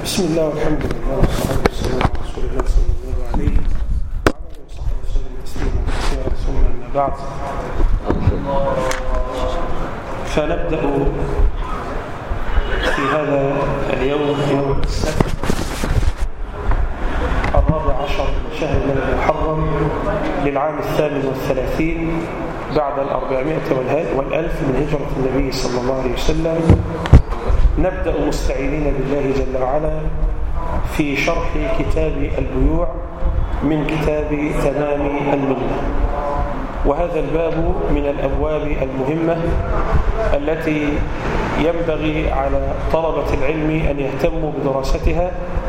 بسم الله والحمد لله والصلاة والسلام على رسول الله صلى الله عليه وعلى آله وصحبه وسلم تسليما كثيرا ثم أما بعد فنبدأ في هذا اليوم يوم السبت الرابع عشر من شهر من المحرم للعام الثامن والثلاثين بعد الأربعمائة والألف من هجرة النبي صلى الله عليه وسلم نبدأ مستعينين بالله جل وعلا في شرح كتاب البيوع من كتاب تمام المنة وهذا الباب من الأبواب المهمة التي ينبغي على طلبة العلم أن يهتموا بدراستها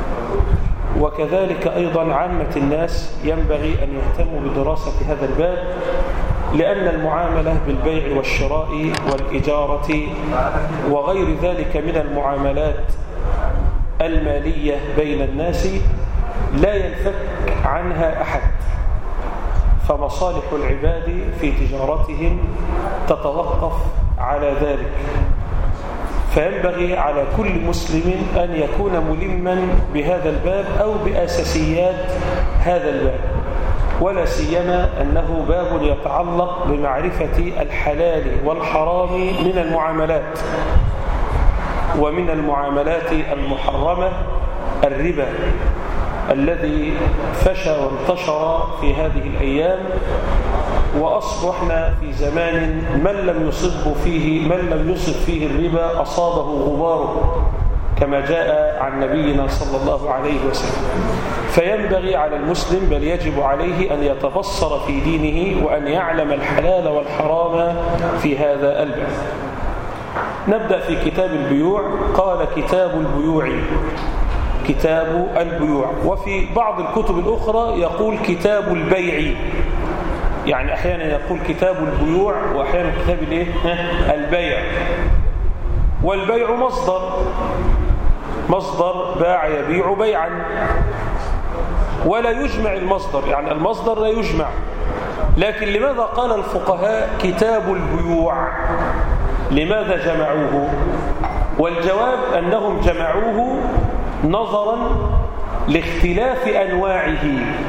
وكذلك أيضا عامة الناس ينبغي أن يهتموا بدراسة هذا الباب لأن المعاملة بالبيع والشراء والإجارة وغير ذلك من المعاملات المالية بين الناس لا ينفك عنها أحد فمصالح العباد في تجارتهم تتوقف على ذلك فينبغي على كل مسلم أن يكون ملما بهذا الباب أو بأساسيات هذا الباب ولا سيما أنه باب يتعلق بمعرفة الحلال والحرام من المعاملات ومن المعاملات المحرمة الربا الذي فشى وانتشر في هذه الأيام وأصبحنا في زمان من لم يصب فيه من لم يصب فيه الربا أصابه غباره كما جاء عن نبينا صلى الله عليه وسلم فينبغي على المسلم بل يجب عليه أن يتبصر في دينه وأن يعلم الحلال والحرام في هذا الباب نبدأ في كتاب البيوع قال كتاب البيوع كتاب البيوع وفي بعض الكتب الأخرى يقول كتاب البيع يعني أحيانا يقول كتاب البيوع وأحيانا كتاب الايه البيع والبيع مصدر مصدر باع يبيع بيعا ولا يجمع المصدر يعني المصدر لا يجمع لكن لماذا قال الفقهاء كتاب البيوع لماذا جمعوه والجواب أنهم جمعوه نظرا لاختلاف أنواعه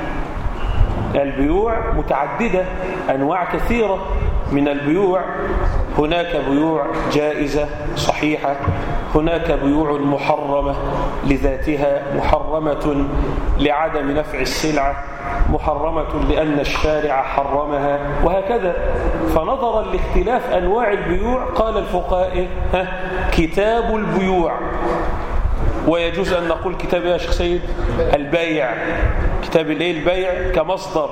البيوع متعددة أنواع كثيرة من البيوع هناك بيوع جائزة صحيحة هناك بيوع محرمة لذاتها محرمة لعدم نفع السلعة محرمة لأن الشارع حرمها وهكذا فنظرا لاختلاف أنواع البيوع قال الفقهاء كتاب البيوع ويجوز أن نقول كتاب يا شيخ سيد البيع كتاب الايه البيع كمصدر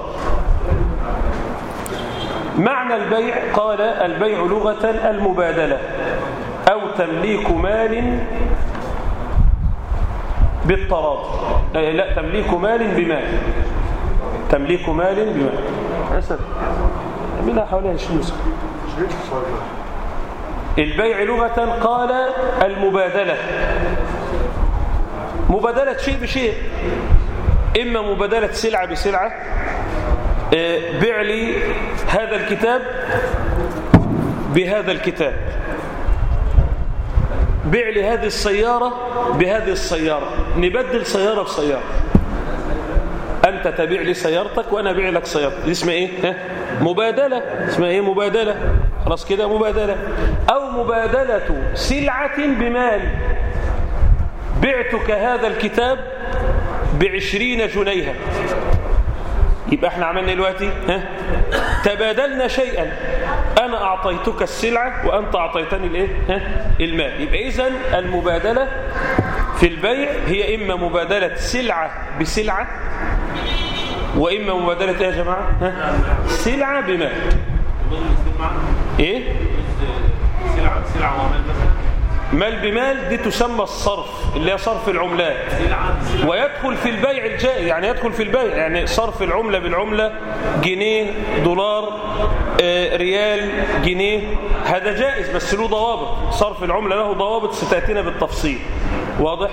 معنى البيع قال البيع لغة المبادلة أو تمليك مال بالتراضي لا تمليك مال بمال تمليك مال بمال أسد منها حواليها الشمس البيع لغة قال المبادلة مبادلة شيء بشيء إما مبادلة سلعة بسلعة بيع لي هذا الكتاب بهذا الكتاب بيع لي هذه السيارة بهذه السيارة نبدل سيارة بسيارة أنت تبيع لي سيارتك وأنا أبيع لك سيارتك دي اسمها إيه؟ ها؟ مبادلة اسمها إيه مبادلة خلاص كده مبادلة أو مبادلة سلعة بمال بعتك هذا الكتاب بعشرين جنيها يبقى احنا عملنا دلوقتي ها تبادلنا شيئا انا اعطيتك السلعه وانت اعطيتني الايه ها المال يبقى اذا المبادله في البيع هي اما مبادله سلعه بسلعه واما مبادله ايه يا جماعه ها سلعه بمال ايه سلعه سلعه ومال مثلا مال بمال دي تسمى الصرف اللي هي صرف العملات ويدخل في البيع الجائز يعني يدخل في البيع يعني صرف العملة بالعملة جنيه دولار آه، ريال جنيه هذا جائز بس له ضوابط صرف العملة له ضوابط ستأتينا بالتفصيل واضح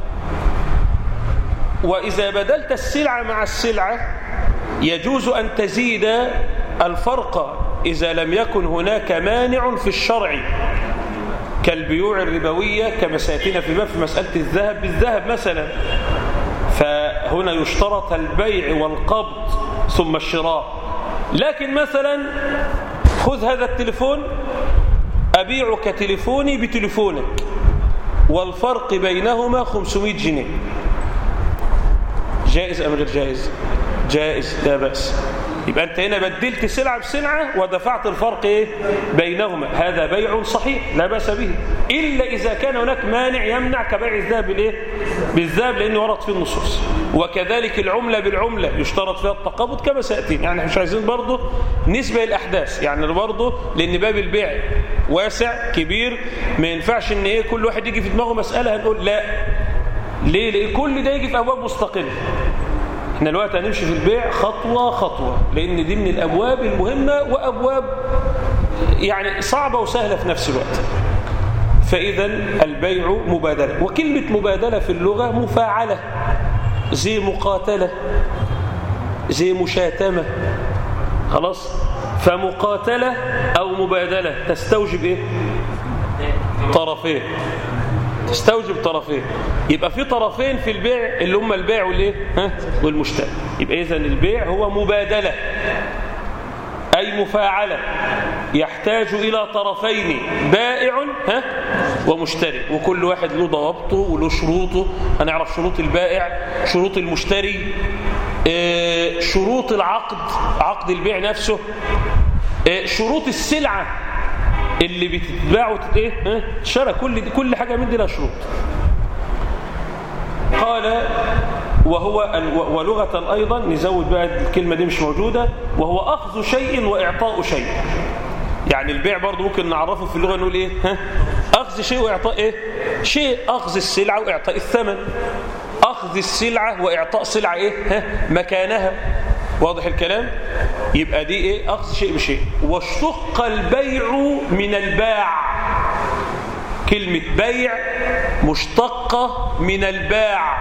وإذا بدلت السلعة مع السلعة يجوز أن تزيد الفرق إذا لم يكن هناك مانع في الشرع كالبيوع الربوية كما سيأتينا في باب في مسألة الذهب بالذهب مثلا فهنا يشترط البيع والقبض ثم الشراء لكن مثلا خذ هذا التليفون أبيعك تليفوني بتليفونك والفرق بينهما 500 جنيه جائز أم غير جائز جائز لا بأس يبقى أنت هنا بدلت سلعة بسلعة ودفعت الفرق إيه؟ بينهما هذا بيع صحيح لا بأس به إلا إذا كان هناك مانع يمنع كبيع الذهب بالإيه؟ بالذهب لأنه ورد في النصوص وكذلك العملة بالعملة يشترط فيها التقابض كما سيأتي يعني مش عايزين برضه نسبة الأحداث يعني برضه لأن باب البيع واسع كبير ما ينفعش ان ايه كل واحد يجي في دماغه مسألة هنقول لا ليه ليه كل ده يجي في أبواب مستقلة احنا دلوقتي هنمشي في البيع خطوة خطوة لأن دي من الأبواب المهمة وأبواب يعني صعبة وسهلة في نفس الوقت فإذا البيع مبادلة وكلمة مبادلة في اللغة مفاعلة زي مقاتلة زي مشاتمة خلاص فمقاتلة أو مبادلة تستوجب إيه طرفين تستوجب طرفين يبقى في طرفين في البيع اللي هم البيع والايه ها والمشتري يبقى اذا البيع هو مبادله اي مفاعله يحتاج الى طرفين بائع ها ومشتري وكل واحد له ضوابطه وله شروطه هنعرف شروط البائع شروط المشتري اه شروط العقد عقد البيع نفسه اه شروط السلعه اللي بتتباع وتت ايه ها تشترى كل كل حاجه من دي لها شروط قال وهو ولغه ايضا نزود بقى الكلمه دي مش موجوده وهو اخذ شيء واعطاء شيء يعني البيع برضه ممكن نعرفه في اللغه نقول ايه ها اخذ شيء واعطاء ايه شيء اخذ السلعه واعطاء الثمن اخذ السلعه واعطاء سلعه ايه ها مكانها واضح الكلام يبقى دي ايه اخذ شيء بشيء واشتق البيع من الباع كلمة بيع مشتقة من الباع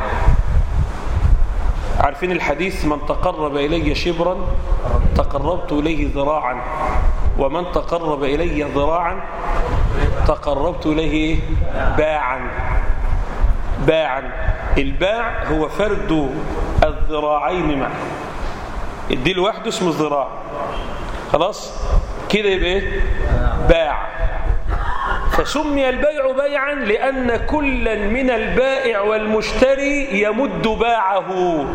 عارفين الحديث من تقرب إلي شبرا تقربت إليه ذراعا ومن تقرب إلي ذراعا تقربت إليه باعا باعا الباع هو فرد الذراعين معا الدي لوحده اسمه ذراع خلاص كده يبقى ايه باع فسمي البيع بيعا لأن كلا من البائع والمشتري يمد باعه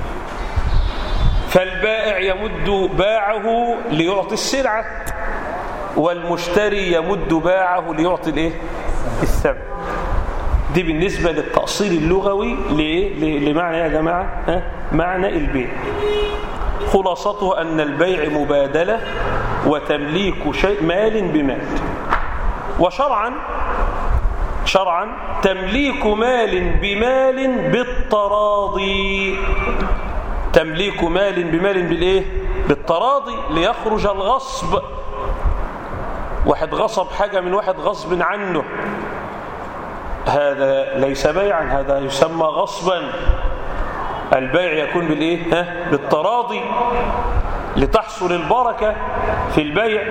فالبائع يمد باعه ليعطي السلعة والمشتري يمد باعه ليعطي الايه الثمن دي بالنسبة للتأصيل اللغوي لمعنى يا جماعة ها؟ معنى البيع خلاصته أن البيع مبادلة وتمليك شيء مال بمال وشرعا شرعا تمليك مال بمال بالتراضي تمليك مال بمال بالايه بالتراضي ليخرج الغصب واحد غصب حاجة من واحد غصب عنه هذا ليس بيعا هذا يسمى غصبا البيع يكون بالايه ها بالتراضي لتحصل البركه في البيع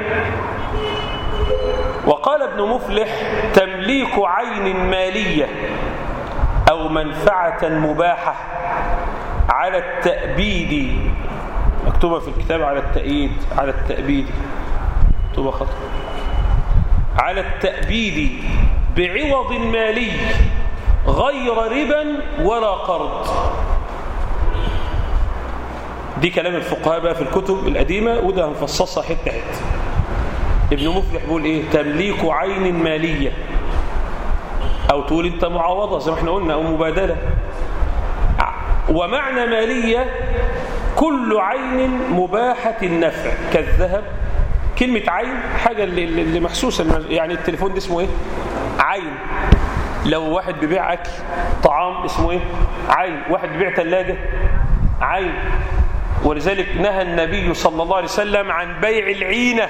وقال ابن مفلح تمليك عين ماليه او منفعه مباحه على التأبيد مكتوبه في الكتاب على التأييد على التأبيد مكتوبه خطأ على التأبيد بعوض مالي غير ربا ولا قرض دي كلام الفقهاء بقى في الكتب القديمة وده هنفصصها حتة حتة ابن مفلح بيقول ايه تمليك عين مالية او تقول انت معاوضة زي ما احنا قلنا او مبادلة ومعنى مالية كل عين مباحة النفع كالذهب كلمة عين حاجة اللي, اللي محسوسة يعني التليفون ده اسمه ايه عين لو واحد بيبيع أكل طعام اسمه ايه عين واحد بيبيع ثلاجة عين ولذلك نهى النبي صلى الله عليه وسلم عن بيع العينة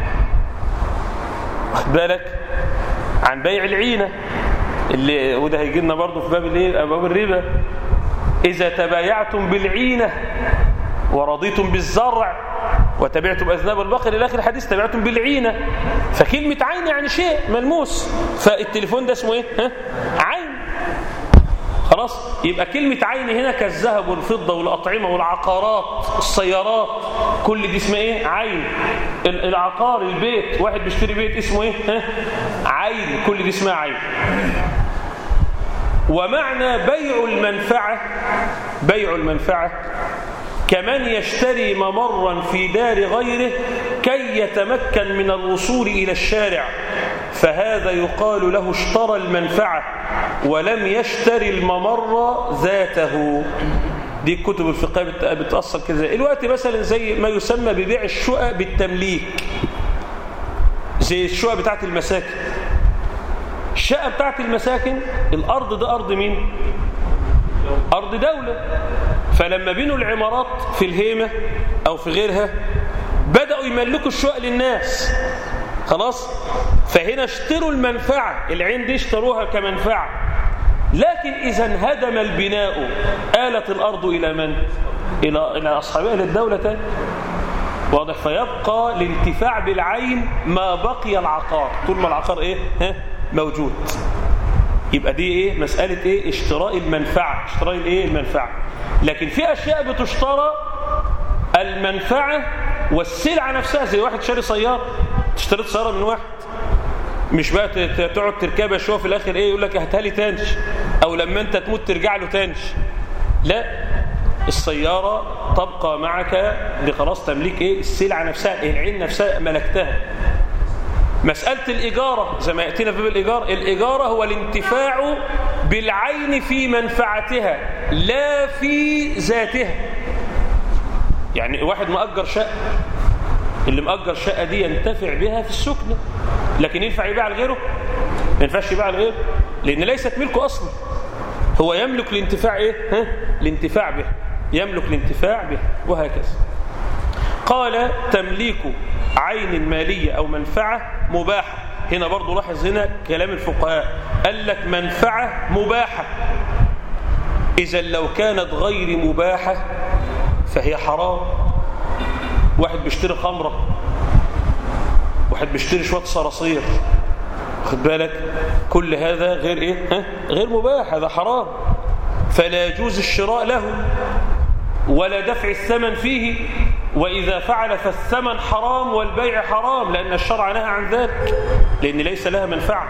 واخد بالك عن بيع العينة اللي وده هيجي لنا برضه في باب الايه باب الربا إذا تبايعتم بالعينة ورضيتم بالزرع وتبعتم أذناب البقر إلى آخر الحديث تبعتم بالعينة فكلمة عين يعني شيء ملموس فالتليفون ده اسمه إيه؟ ها؟ عين خلاص يبقى كلمة عين هنا كالذهب والفضة والأطعمة والعقارات السيارات كل دي اسمها ايه عين ال- العقار البيت واحد بيشتري بيت اسمه ايه ها؟ عين كل دي اسمها عين ومعنى بيع المنفعة بيع المنفعة كمن يشتري ممرا في دار غيره كي يتمكن من الوصول إلى الشارع فهذا يقال له اشترى المنفعة ولم يشتري الممر ذاته دي الكتب الفقهية بت- بتأصل كده الوقت مثلا زي ما يسمى ببيع الشقق بالتمليك زي الشقق بتاعت المساكن الشقة بتاعت المساكن الأرض ده أرض مين؟ أرض دولة فلما بنوا العمارات في الهيمة أو في غيرها بدأوا يملكوا الشقق للناس خلاص فهنا اشتروا المنفعة العين دي اشتروها كمنفعة لكن إذا انهدم البناء آلت الأرض إلى من؟ إلى, إلى أصحابها إلى الدولة تاني واضح فيبقى الانتفاع بالعين ما بقي العقار طول ما العقار ايه ها موجود يبقى دي ايه مسألة ايه اشتراء المنفعة اشتراء الايه المنفعة لكن في اشياء بتشترى المنفعة والسلعة نفسها زي واحد شاري سيارة اشتريت سيارة من واحد مش بقى ت- ت- تقعد تركبها شويه في الاخر ايه يقول لك هاتها لي تانش او لما انت تموت ترجع له تانش لا السيارة تبقى معك لخلاص تمليك ايه السلعة نفسها العين نفسها ملكتها مسألة الإجارة زي ما يأتينا في باب الإيجار الإجارة هو الانتفاع بالعين في منفعتها لا في ذاتها يعني واحد مأجر شقة اللي مأجر شقة دي ينتفع بها في السكنة لكن ينفع يبيع لغيره ما ينفعش يبيع لغيره لأن ليست ملكه أصلا هو يملك الانتفاع إيه؟ ها؟ الانتفاع به يملك الانتفاع به وهكذا قال تمليك عين مالية أو منفعة مباحة هنا برضو لاحظ هنا كلام الفقهاء قال لك منفعة مباحة إذا لو كانت غير مباحة فهي حرام واحد بيشتري خمرة واحد بيشتري شوية صراصير واخد بالك كل هذا غير ايه ها؟ غير مباح هذا حرام فلا يجوز الشراء له ولا دفع الثمن فيه وإذا فعل فالثمن حرام والبيع حرام لأن الشرع نهى عن ذلك لأن ليس لها منفعة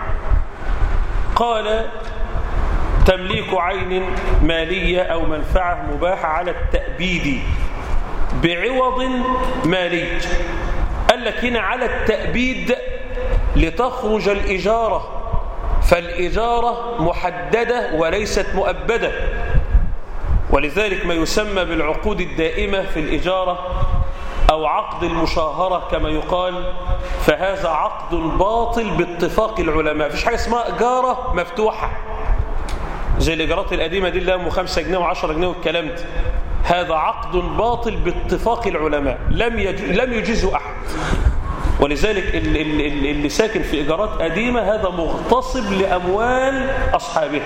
قال تمليك عين مالية أو منفعة مباحة على التأبيد بعوض مالي قال لك هنا على التأبيد لتخرج الإجارة فالإجارة محددة وليست مؤبدة ولذلك ما يسمى بالعقود الدائمة في الإجارة أو عقد المشاهرة كما يقال فهذا عقد باطل باتفاق العلماء فيش حاجة اسمها إجارة مفتوحة زي الإجارات القديمة دي اللي هم 5 جنيه و10 جنيه والكلام ده هذا عقد باطل باتفاق العلماء لم يج... لم يجزه أحد ولذلك اللي, اللي, اللي ساكن في إيجارات قديمة هذا مغتصب لأموال أصحابه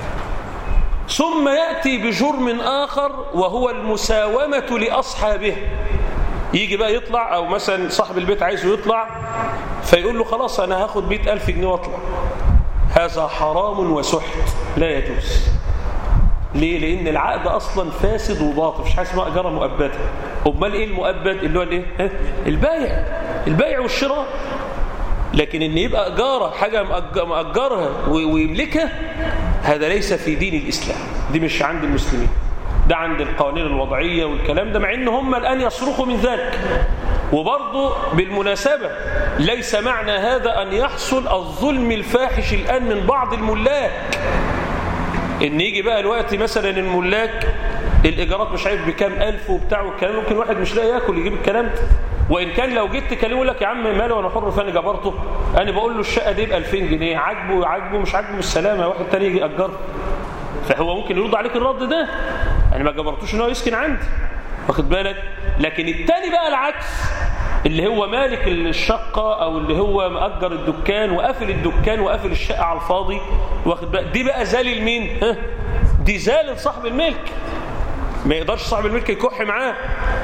ثم يأتي بجرم آخر وهو المساومة لأصحابه يجي بقى يطلع أو مثلا صاحب البيت عايزه يطلع فيقول له خلاص أنا هاخد مئة ألف جنيه واطلع هذا حرام وسحت لا يجوز ليه؟ لأن العقد أصلا فاسد وباطل مش حاجة اسمها إجارة مؤبدة أمال إيه المؤبد اللي هو الإيه؟ ها؟ البيع البيع والشراء لكن إن يبقى إجارة حاجة مأج- مأجرها و- ويملكها هذا ليس في دين الإسلام دي مش عند المسلمين ده عند القوانين الوضعية والكلام ده مع إن هم الآن يصرخوا من ذلك وبرضه بالمناسبة ليس معنى هذا أن يحصل الظلم الفاحش الآن من بعض الملاك ان يجي بقى الوقت مثلا الملاك الايجارات مش عارف بكام الف وبتاع والكلام ممكن واحد مش لاقي ياكل يجيب الكلام ده وان كان لو جيت تكلمه يقول لك يا عم ماله وانا حر فانا جبرته انا بقول له الشقه دي ب 2000 جنيه عاجبه عاجبه مش عاجبه بالسلامه واحد تاني يجي ياجرها فهو ممكن يرد عليك الرد ده انا ما جبرتوش ان هو يسكن عندي واخد بالك لكن التاني بقى العكس اللي هو مالك الشقة أو اللي هو مأجر الدكان وقافل الدكان وقافل الشقة على الفاضي واخد بالك دي بقى زال مين؟ ها؟ دي زال صاحب الملك ما يقدرش صاحب الملك يكح معاه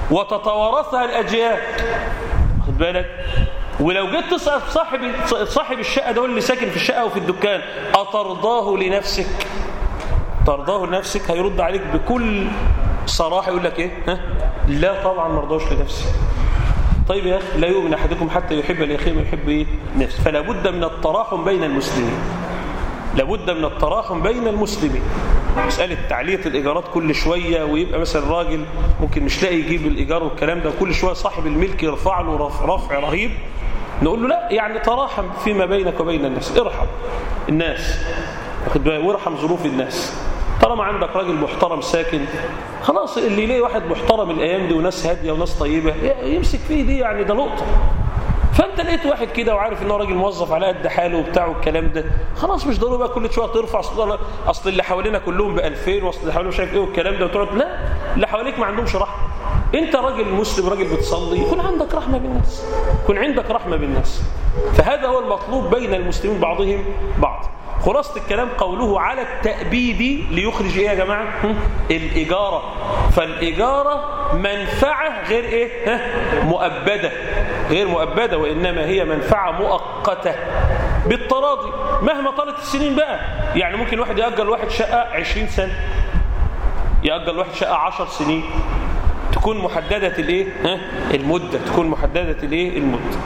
وتتوارثها الأجيال خد بالك ولو جيت تسأل صاحب صاحب الشقة ده اللي ساكن في الشقة وفي الدكان أترضاه لنفسك ترضاه لنفسك هيرد عليك بكل صراحة يقول لك إيه ها؟ لا طبعا ما رضاش لنفسي طيب يا أخي لا يؤمن أحدكم حتى يحب لأخيه ما يحب إيه نفسه فلا بد من التراحم بين المسلمين لابد من التراحم بين المسلمين مسألة تعلية الإيجارات كل شوية ويبقى مثلا راجل ممكن مش لاقي يجيب الإيجار والكلام ده وكل شوية صاحب الملك يرفع له رفع, رفع رهيب نقول له لا يعني تراحم فيما بينك وبين الناس ارحم الناس واخد بالك وارحم ظروف الناس طالما عندك راجل محترم ساكن خلاص اللي ليه واحد محترم الايام دي وناس هاديه وناس طيبه يمسك فيه دي يعني ده لقطه فانت لقيت واحد كده وعارف ان هو راجل موظف على قد حاله وبتاع والكلام ده خلاص مش ضروري بقى كل شويه ترفع اصل اصل اللي حوالينا كلهم ب 2000 واصل اللي حوالينا مش عارف ايه والكلام ده وتقعد لا اللي حواليك ما عندهمش رحمه انت راجل مسلم راجل بتصلي يكون عندك رحمه بالناس يكون عندك رحمه بالناس فهذا هو المطلوب بين المسلمين بعضهم بعض خلاصة الكلام قوله على التأبيد ليخرج ايه يا جماعة هم؟ الإجارة فالإجارة منفعة غير ايه ها؟ مؤبدة غير مؤبدة وإنما هي منفعة مؤقتة بالتراضي مهما طالت السنين بقى يعني ممكن واحد يأجل واحد شقة 20 سنة يأجل واحد شقة 10 سنين تكون محددة الايه ها؟ المدة تكون محددة الايه المدة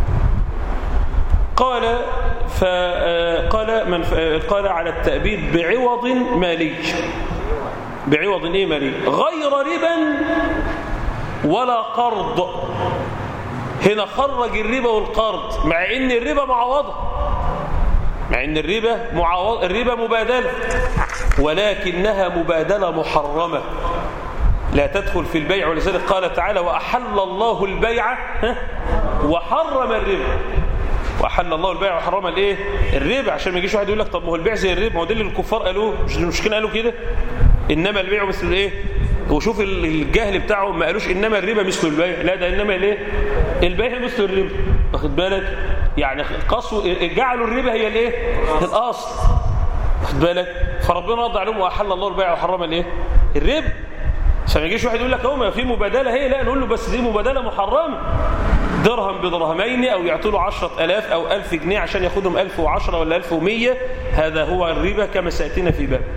قال فقال من قال على التأبيد بعوض مالي بعوض ايه مالي غير ربا ولا قرض هنا خرج الربا والقرض مع ان الربا معوضه مع ان الربا معوض الربا مبادله ولكنها مبادله محرمه لا تدخل في البيع ولذلك قال تعالى واحل الله البيع وحرم الربا واحل الله البيع وحرم الايه الربا عشان ما يجيش واحد يقول لك طب ما هو البيع زي الربا ما هو ده اللي الكفار قالوه مش مش كانوا قالوا كده انما البيع مثل الايه وشوف الجهل بتاعه ما قالوش انما الربا مثل البيع لا ده انما الايه البيع مثل الربا واخد بالك يعني قصوا جعلوا الربا هي الايه الاصل واخد بالك فربنا رد عليهم واحل الله البيع وحرم الايه الربا عشان ما يجيش واحد يقول لك اهو ما في مبادله هي لا نقول له بس دي مبادله محرمه درهم بدرهمين أو يعطوا له عشرة ألاف أو ألف جنيه عشان ياخدهم ألف وعشرة ولا ألف ومية هذا هو الربا كما سيأتينا في باب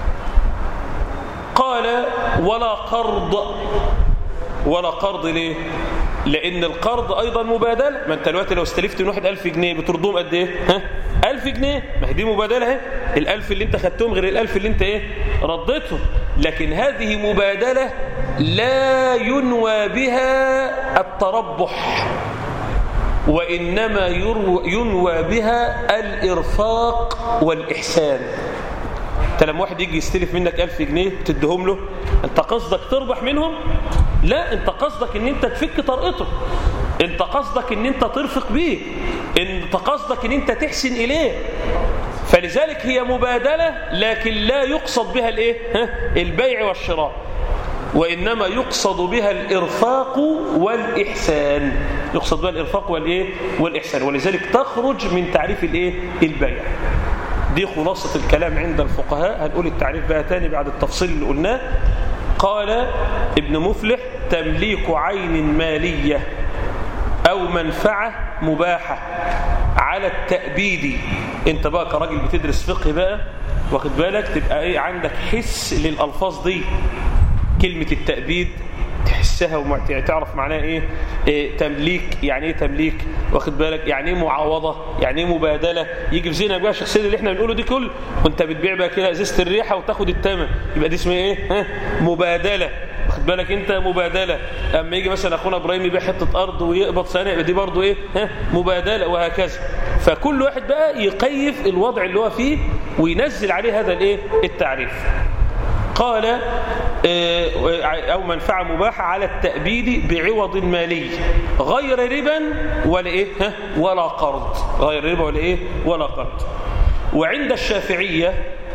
قال ولا قرض ولا قرض ليه لأن القرض أيضا مبادلة ما أنت دلوقتي لو استلفت من واحد ألف جنيه بتردهم قد إيه ها ألف جنيه ما هي دي مبادلة اهي الألف اللي أنت خدتهم غير الألف اللي أنت إيه رديتهم لكن هذه مبادلة لا ينوى بها التربح وإنما ينوى بها الإرفاق والإحسان انت لما واحد يجي يستلف منك ألف جنيه تديهم له انت قصدك تربح منهم لا انت قصدك ان انت تفك طرقته انت قصدك ان انت ترفق بيه انت قصدك ان انت تحسن اليه فلذلك هي مبادلة لكن لا يقصد بها الايه البيع والشراء وإنما يقصد بها الإرفاق والإحسان يقصد بها الإرفاق والإيه والإحسان ولذلك تخرج من تعريف الإيه البيع دي خلاصة الكلام عند الفقهاء هنقول التعريف بقى تاني بعد التفصيل اللي قلناه قال ابن مفلح تمليك عين مالية أو منفعة مباحة على التأبيد انت بقى كراجل بتدرس فقه بقى واخد بالك تبقى ايه عندك حس للألفاظ دي كلمة التأبيد تحسها وتعرف معناها ايه, إيه تمليك يعني ايه تمليك واخد بالك يعني ايه معاوضة يعني ايه مبادلة يجي في ذهنك بقى الشخصيه اللي احنا بنقوله دي كل وانت بتبيع بقى كده ازازه الريحة وتاخد الثمن يبقى دي اسمها ايه ها مبادلة واخد بالك انت مبادلة اما يجي مثلا اخونا ابراهيم يبيع حتة ارض ويقبض سنة يبقى دي برضه ايه ها مبادلة وهكذا فكل واحد بقى يقيف الوضع اللي هو فيه وينزل عليه هذا الايه التعريف قال أو منفعة مباحة على التأبيد بعوض مالي غير ربا ولا إيه ولا قرض غير ربا ولا إيه ولا قرض وعند الشافعية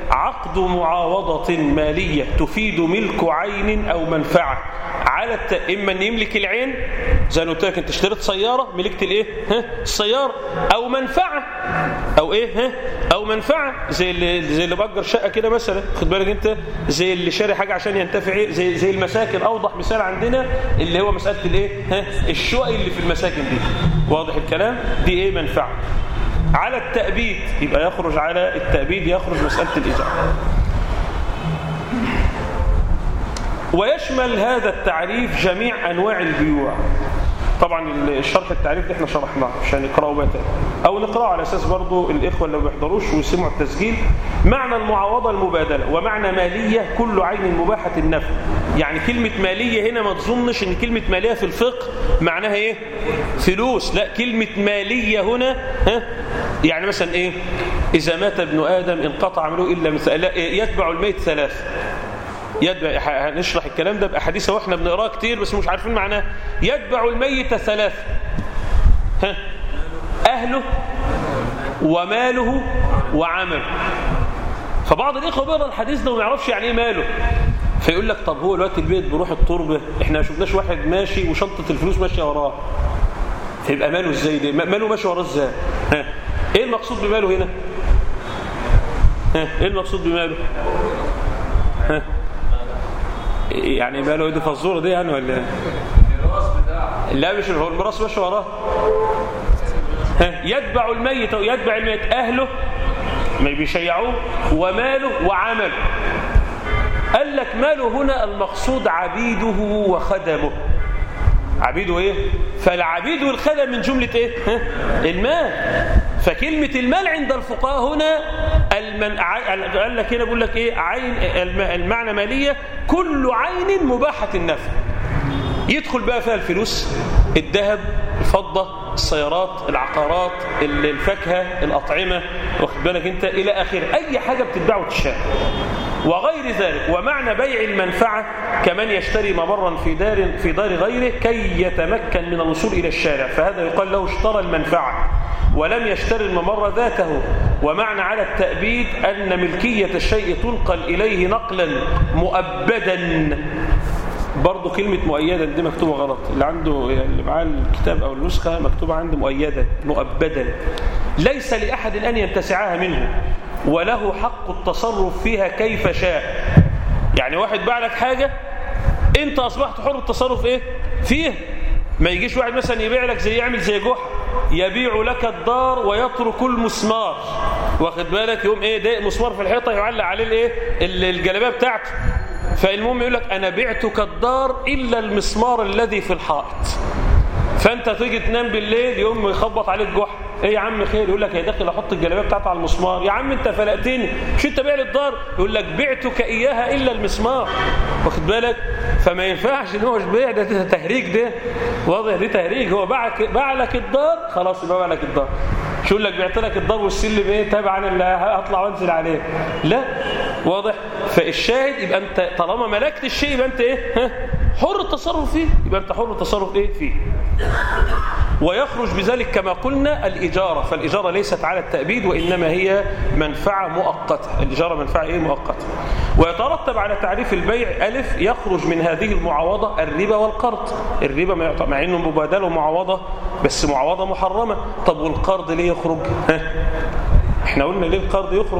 عقد معاوضة مالية تفيد ملك عين أو منفعة على الت... إما أن يملك العين زي ما قلت لك أنت اشتريت سيارة ملكت الإيه؟ ها؟ السيارة أو منفعة أو إيه؟ ها؟ أو منفعة زي اللي زي اللي بأجر شقة كده مثلا خد بالك أنت زي اللي شاري حاجة عشان ينتفع إيه؟ زي زي المساكن أوضح مثال عندنا اللي هو مسألة الإيه؟ ها؟ الشقق اللي في المساكن دي واضح الكلام؟ دي إيه منفعة على التأبيد يبقى يخرج على التأبيد يخرج مسألة الإيجار ويشمل هذا التعريف جميع أنواع البيوع طبعا الشرح التعريف ده احنا شرحناه عشان نقراه بقى تاني او نقراه على اساس برضو الاخوه اللي ما بيحضروش ويسمعوا التسجيل معنى المعاوضه المبادله ومعنى ماليه كل عين مباحه النفع يعني كلمه ماليه هنا ما تظنش ان كلمه ماليه في الفقه معناها ايه فلوس لا كلمه ماليه هنا ها يعني مثلا ايه اذا مات ابن ادم انقطع عمله الا من لا يتبع الميت ثلاث يتبع هنشرح الكلام ده بأحاديث واحنا بنقراه كتير بس مش عارفين معناه يتبع الميت ثلاثة ها أهله وماله وعمله فبعض الإخوة بيقرا الحديث ده وما يعرفش يعني إيه ماله فيقول لك طب هو دلوقتي البيت بروح التربة احنا ما شفناش واحد ماشي وشنطة الفلوس ماشية وراه فيبقى ماله ازاي ده ماله ماشي وراه ازاي ها ايه المقصود بماله هنا ها ايه المقصود بماله ها يعني ماله ايده فزوره دي يعني ولا لا مش هو الميراث ماشي وراه يتبع الميت او يتبع الميت اهله ما بيشيعوه وماله وعمله قال لك ماله هنا المقصود عبيده وخدمه عبيده ايه فالعبيد والخدم من جملة ايه ها؟ المال فكلمة المال عند الفقهاء هنا المن... قال لك هنا بيقول لك ايه عين المعنى مالية كل عين مباحة النفع يدخل بقى فيها الفلوس الذهب الفضة السيارات العقارات الفاكهة الأطعمة واخد بالك انت إلى آخره أي حاجة بتتباع وتشتري وغير ذلك ومعنى بيع المنفعة كمن يشتري ممرا في دار في دار غيره كي يتمكن من الوصول إلى الشارع فهذا يقال له اشترى المنفعة ولم يشتري الممر ذاته ومعنى على التأبيد أن ملكية الشيء تنقل إليه نقلا مؤبدا برضه كلمة مؤيدا دي مكتوبة غلط اللي عنده اللي معاه الكتاب أو النسخة مكتوبة عنده مؤيدا مؤبدا ليس لأحد أن ينتسعها منه وله حق التصرف فيها كيف شاء يعني واحد باع لك حاجة انت أصبحت حر التصرف ايه فيها ما يجيش واحد مثلا يبيع لك زي يعمل زي جحا يبيع لك الدار ويترك المسمار واخد بالك يقوم ايه ده مسمار في الحيطة يعلق عليه الايه الجلابيه بتاعته فالمهم يقول لك انا بعتك الدار الا المسمار الذي في الحائط فانت تيجي تنام بالليل يقوم يخبط عليك جحا ايه يا عم خير يقول لك يا داخل احط الجلابيه بتاعتي على المسمار يا عم انت فلقتني مش انت بيع لي الدار يقول لك بعتك اياها الا المسمار واخد بالك فما ينفعش ان هو مش بيع ده, ده تهريج ده واضح دي تهريج هو باعك باع لك الدار خلاص يبقى باع لك الدار مش يقول لك بعت لك الدار والسلم ايه تابع اللي هطلع وانزل عليه لا واضح فالشاهد يبقى انت طالما ملكت الشيء يبقى انت ايه ها حر التصرف فيه يبقى انت حر التصرف ايه فيه ويخرج بذلك كما قلنا الإجارة فالإجارة ليست على التأبيد وإنما هي منفعة مؤقتة الإجارة منفعة إيه مؤقتة ويترتب على تعريف البيع ألف يخرج من هذه المعاوضة الربا والقرض الربا ما يعطى مع إنه مبادلة ومعاوضة بس معاوضة محرمة طب والقرض ليه يخرج ها احنا قلنا ليه القرض يخرج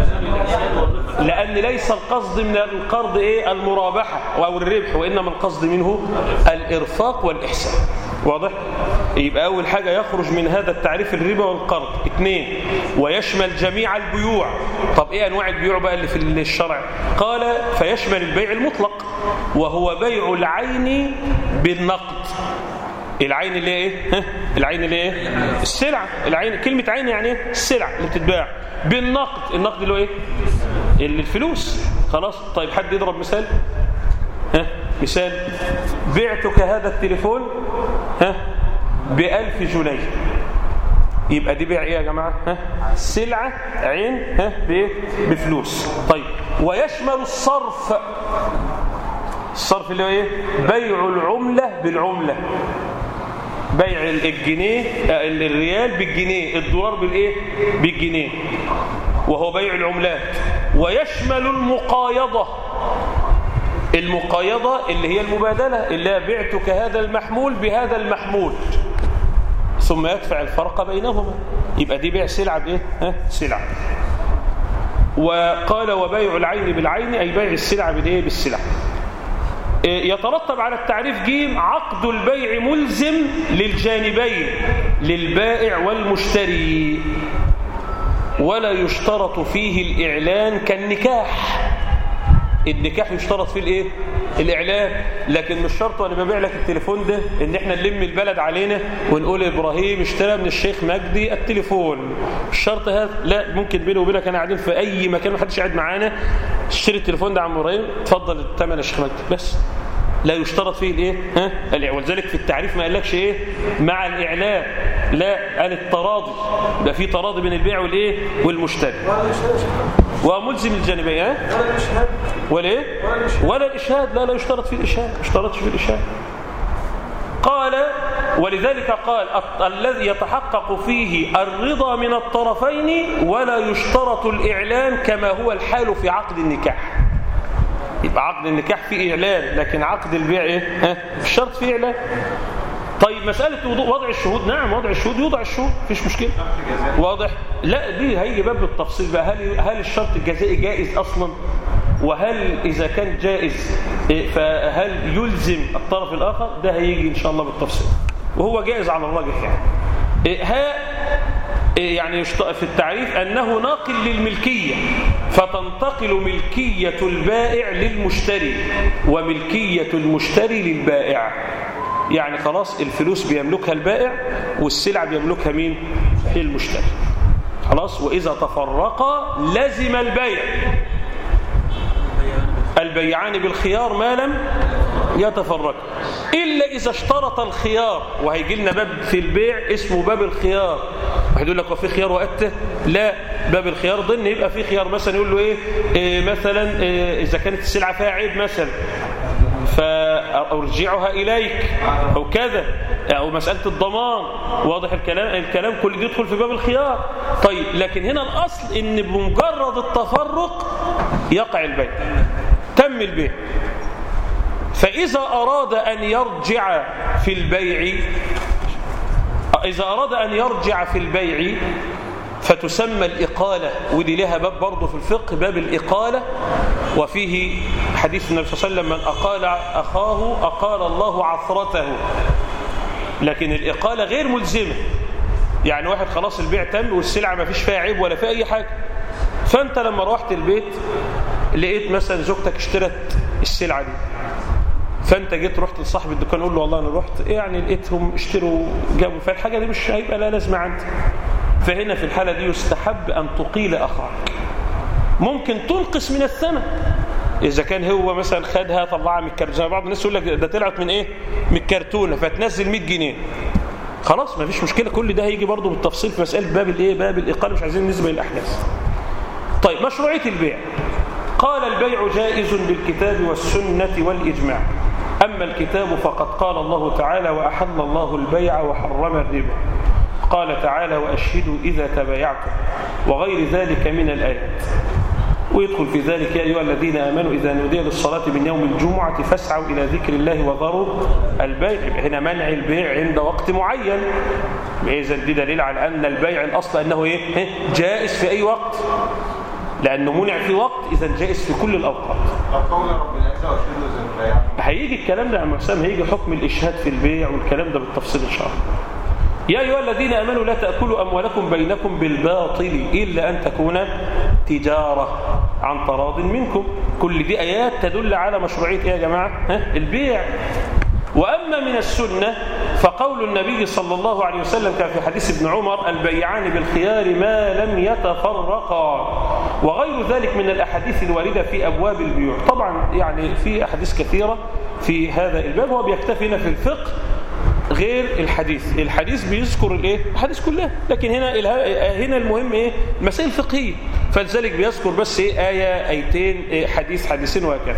لأن ليس القصد من القرض ايه المرابحة أو الربح وإنما القصد منه الإرفاق والإحسان واضح يبقى أول حاجة يخرج من هذا التعريف الربا والقرض اثنين ويشمل جميع البيوع طب ايه أنواع البيوع بقى اللي في الشرع قال فيشمل البيع المطلق وهو بيع العين بالنقد العين اللي ايه ها؟ العين اللي ايه السلعه العين كلمه عين يعني ايه السلعه اللي بتتباع بالنقد النقد اللي هو ايه اللي الفلوس خلاص طيب حد يضرب مثال ها مثال بعتك هذا التليفون ها بألف جنيه يبقى دي بيع ايه يا جماعه ها سلعه عين ها بايه بفلوس طيب ويشمل الصرف الصرف اللي هو ايه بيع العمله بالعمله بيع الجنيه الريال بالجنيه الدولار بالايه بالجنيه وهو بيع العملات ويشمل المقايضة المقايضة اللي هي المبادلة اللي هي بعتك هذا المحمول بهذا المحمول ثم يدفع الفرق بينهما يبقى دي بيع سلعة بإيه؟ ها؟ سلعة وقال وبيع العين بالعين أي بيع السلعة بالإيه؟ بالسلعة يترتب على التعريف جيم عقد البيع ملزم للجانبين للبائع والمشتري ولا يشترط فيه الإعلان كالنكاح النكاح يشترط فيه الايه الاعلان لكن مش شرط وانا ببيع لك التليفون ده ان احنا نلم البلد علينا ونقول ابراهيم اشترى من الشيخ مجدي التليفون الشرط هذا لا ممكن بيني وبينك انا قاعدين في اي مكان ما حدش قاعد معانا اشتري التليفون ده عم ابراهيم اتفضل الثمن يا شيخ مجدي بس لا يشترط فيه الايه ها الإعلان. ولذلك في التعريف ما قالكش ايه مع الاعلان لا قال التراضي يبقى في تراضي بين البيع والايه والمشتري وملزم الجانبين ها ولا الإشهاد ولا ايه ولا الاشهاد لا لا يشترط في الاشهاد ما يشترطش في الاشهاد قال ولذلك قال الط- الذي يتحقق فيه الرضا من الطرفين ولا يشترط الإعلان كما هو الحال في عقد النكاح يبقى عقد النكاح فيه إعلان لكن عقد البيع إيه؟ ها؟ مش شرط فيه إعلان طيب مسألة وضوء وضع الشهود نعم وضع الشهود يوضع الشهود مفيش مشكلة واضح لا دي هيجي باب بالتفصيل بقى هل هل الشرط الجزائي جائز أصلا وهل إذا كان جائز إيه، فهل يلزم الطرف الآخر ده هيجي إن شاء الله بالتفصيل وهو جائز على الراجح يعني إيه، ها إيه، يعني يشت- في التعريف أنه ناقل للملكية فتنتقل ملكية البائع للمشتري وملكية المشتري للبائع يعني خلاص الفلوس بيملكها البائع والسلع بيملكها مين المشتري خلاص وإذا تفرقا لزم البيع البيعان بالخيار ما لم يتفرقا إلا إذا اشترط الخيار وهيجي لنا باب في البيع اسمه باب الخيار واحد يقول لك وفي خيار وقته لا باب الخيار ضمن يبقى في خيار مثلا يقول له إيه, إيه مثلا إيه إذا كانت السلعة فيها عيب مثلا فأرجعها إليك أو كذا أو مسألة الضمان واضح الكلام الكلام كل دي يدخل في باب الخيار طيب لكن هنا الأصل إن بمجرد التفرق يقع البيع تم البيع فإذا أراد أن يرجع في البيع إذا أراد أن يرجع في البيع فتسمى الإقالة ودي لها باب برضه في الفقه باب الإقالة وفيه حديث النبي صلى الله عليه وسلم من أقال أخاه أقال الله عثرته لكن الإقالة غير ملزمة يعني واحد خلاص البيع تم والسلعة ما فيش فيها عيب ولا فيها أي حاجة فأنت لما روحت البيت لقيت مثلا زوجتك اشترت السلعة دي فانت جيت رحت لصاحب الدكان قول له والله انا رحت يعني لقيتهم اشتروا جابوا فالحاجه دي مش هيبقى لها لازمه عندي فهنا في الحاله دي يستحب ان تقيل اخاك ممكن تنقص من الثمن اذا كان هو مثلا خدها طلعها من الكرتونه زي بعض الناس يقول لك ده طلعت من ايه من الكرتونه فتنزل 100 جنيه خلاص ما فيش مشكله كل ده هيجي برضه بالتفصيل في مساله باب الايه باب الاقاله مش عايزين نسبه للاحداث طيب مشروعيه البيع قال البيع جائز بالكتاب والسنة والإجماع أما الكتاب فقد قال الله تعالى وأحل الله البيع وحرم الربا قال تعالى وأشهدوا إذا تبايعتم وغير ذلك من الآيات ويدخل في ذلك يا أيها الذين آمنوا إذا نودي للصلاة من يوم الجمعة فاسعوا إلى ذكر الله وذروا البيع يبقى هنا منع البيع عند وقت معين إذا دي دليل على أن البيع الأصل أنه إيه؟ جائز في أي وقت لأنه منع في وقت إذا جائز في كل الأوقات قول رب العزة وشهدوا زي البيع هيجي الكلام ده يا عم حسام هيجي حكم الإشهاد في البيع والكلام ده بالتفصيل إن شاء الله يا أيها الذين آمنوا لا تأكلوا أموالكم بينكم بالباطل إلا أن تكون تجارة عن تراض منكم كل دي آيات تدل على مشروعية إيه يا جماعة ها؟ البيع وأما من السنة فقول النبي صلى الله عليه وسلم كان في حديث ابن عمر البيعان بالخيار ما لم يتفرقا وغير ذلك من الأحاديث الواردة في أبواب البيوع طبعا يعني في أحاديث كثيرة في هذا الباب هو بيكتفي هنا في الفقه غير الحديث الحديث بيذكر الايه الحديث كلها لكن هنا اله- هنا المهم ايه مسائل فقهيه فلذلك بيذكر بس ايه ايه ايتين إيه حديث حديثين وهكذا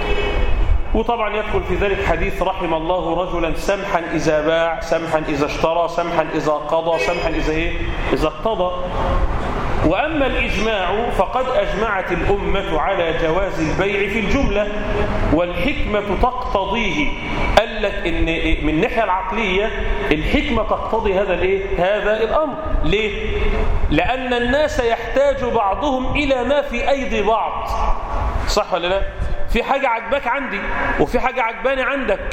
وطبعا يدخل في ذلك حديث رحم الله رجلا سمحا إذا باع سمحا إذا اشترى سمحا إذا قضى سمحا إذا إيه إذا اقتضى وأما الإجماع فقد أجمعت الأمة على جواز البيع في الجملة والحكمة تقتضيه قال لك إن من الناحية العقلية الحكمة تقتضي هذا الإيه؟ هذا الأمر ليه؟ لأن الناس يحتاج بعضهم إلى ما في أيدي بعض صح ولا لا؟ في حاجة عجباك عندي وفي حاجة عجباني عندك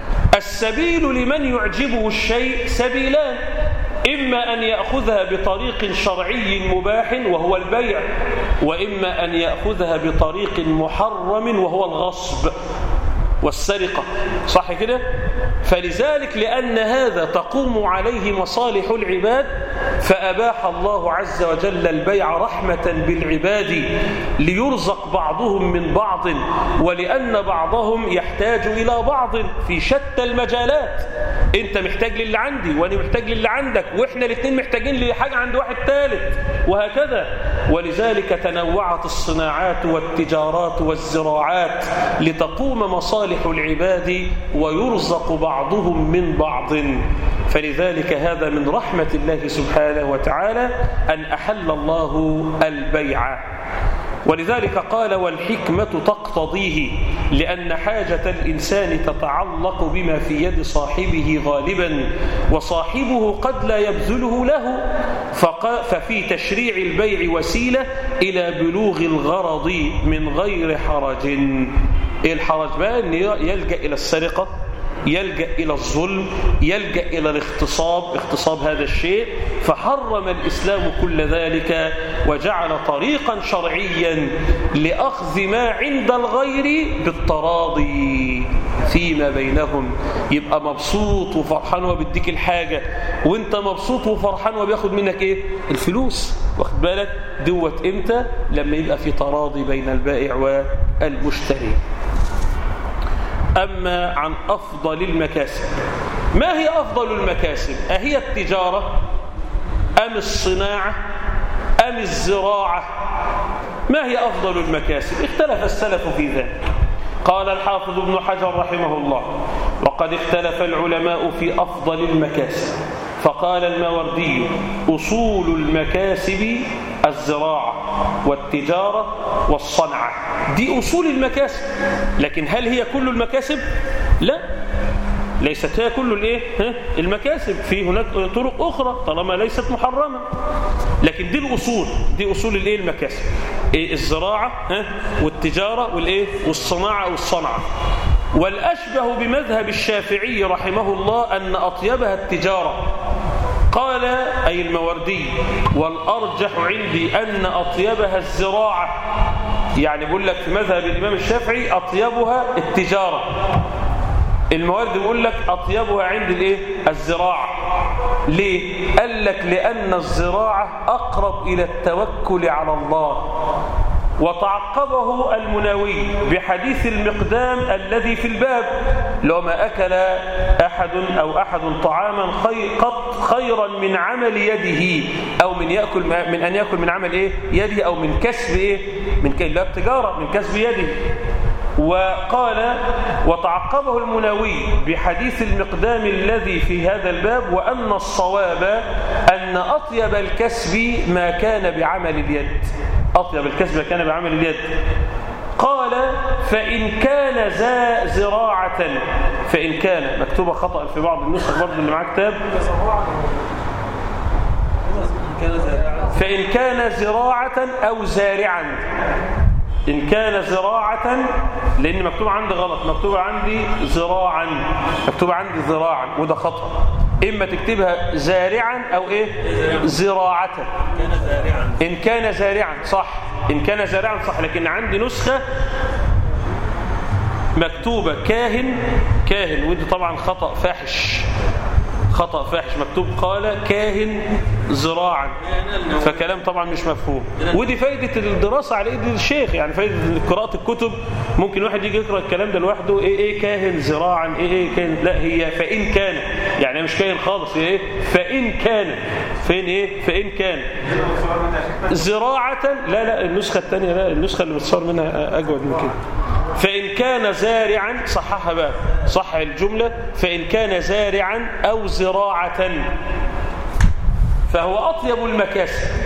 السبيل لمن يعجبه الشيء سبيلان إما أن يأخذها بطريق شرعي مباح وهو البيع وإما أن يأخذها بطريق محرم وهو الغصب والسرقة صح كده؟ فلذلك لأن هذا تقوم عليه مصالح العباد فأباح الله عز وجل البيع رحمة بالعباد ليرزق بعضهم من بعض ولأن بعضهم يحتاج إلى بعض في شتى المجالات أنت محتاج للي عندي وأنا محتاج للي عندك وإحنا الاثنين محتاجين لحاجة عند واحد ثالث وهكذا ولذلك تنوعت الصناعات والتجارات والزراعات لتقوم مصالح العباد ويرزق بعضهم من بعض فلذلك هذا من رحمة الله سبحانه وتعالى أن أحل الله البيع ولذلك قال والحكمة تقتضيه لأن حاجة الإنسان تتعلق بما في يد صاحبه غالبا وصاحبه قد لا يبذله له ففي تشريع البيع وسيلة إلى بلوغ الغرض من غير حرج إيه الحرج بقى أن يلجأ إلى السرقة يلجأ إلى الظلم يلجأ إلى الاغتصاب اغتصاب هذا الشيء فحرم الإسلام كل ذلك وجعل طريقا شرعيا لأخذ ما عند الغير بالتراضي فيما بينهم يبقى مبسوط وفرحان وبيديك الحاجة وانت مبسوط وفرحان وبياخد منك ايه الفلوس واخد بالك دوت امتى لما يبقى في تراضي بين البائع والمشتري أما عن أفضل المكاسب ما هي أفضل المكاسب أهي التجارة أم الصناعة أم الزراعة ما هي أفضل المكاسب اختلف السلف في ذلك قال الحافظ ابن حجر رحمه الله وقد اختلف العلماء في أفضل المكاسب فقال الماوردي أصول المكاسب الزراعة والتجارة والصنعة دي أصول المكاسب لكن هل هي كل المكاسب؟ لا ليست هي كل الايه المكاسب في هناك طرق اخرى طالما ليست محرمه لكن دي الاصول دي اصول الايه المكاسب إيه الزراعه والتجاره والايه والصناعه والصنعه والاشبه بمذهب الشافعي رحمه الله ان اطيبها التجاره قال أي الموردي والأرجح عندي أن أطيبها الزراعة يعني بقول لك في مذهب الإمام الشافعي أطيبها التجارة الموارد بيقول لك أطيبها عند الايه الزراعة ليه قال لك لأن الزراعة أقرب إلى التوكل على الله وتعقبه المناوي بحديث المقدام الذي في الباب لو ما أكل أحد أو أحد طعاما خير قط خيرا من عمل يده أو من يأكل من أن يأكل من عمل إيه يده أو من كسب إيه من لا تجارة من كسب يده وقال وتعقبه المناوي بحديث المقدام الذي في هذا الباب وأن الصواب أن أطيب الكسب ما كان بعمل اليد أطيب الكسب ما كان بعمل اليد قال فإن كان ذا زراعة فإن كان مكتوبة خطأ في بعض النسخ برضه اللي معاه كتاب فإن كان زراعة أو زارعا إن كان زراعة لأن مكتوب عندي غلط مكتوب عندي زراعا مكتوب عندي زراعا وده خطأ إما تكتبها زارعا أو إيه زراعة إن كان زارعا صح إن كان زارعا صح لكن عندي نسخة مكتوبة كاهن كاهن ودي طبعا خطأ فاحش خطأ فاحش مكتوب قال كاهن زراعا فكلام طبعا مش مفهوم ودي فايدة الدراسة على ايد الشيخ يعني فايدة قراءة الكتب ممكن واحد يجي يقرأ الكلام ده لوحده ايه ايه كاهن زراعا ايه ايه كاهن لا هي فإن كان يعني مش كاهن خالص هي ايه فإن كان فين ايه فإن كان زراعة لا لا النسخة الثانية لا النسخة اللي بتصور منها أجود من كده فإن كان زارعا صححها بقى صح الجملة فإن كان زارعا أو زراعة فهو أطيب المكاسب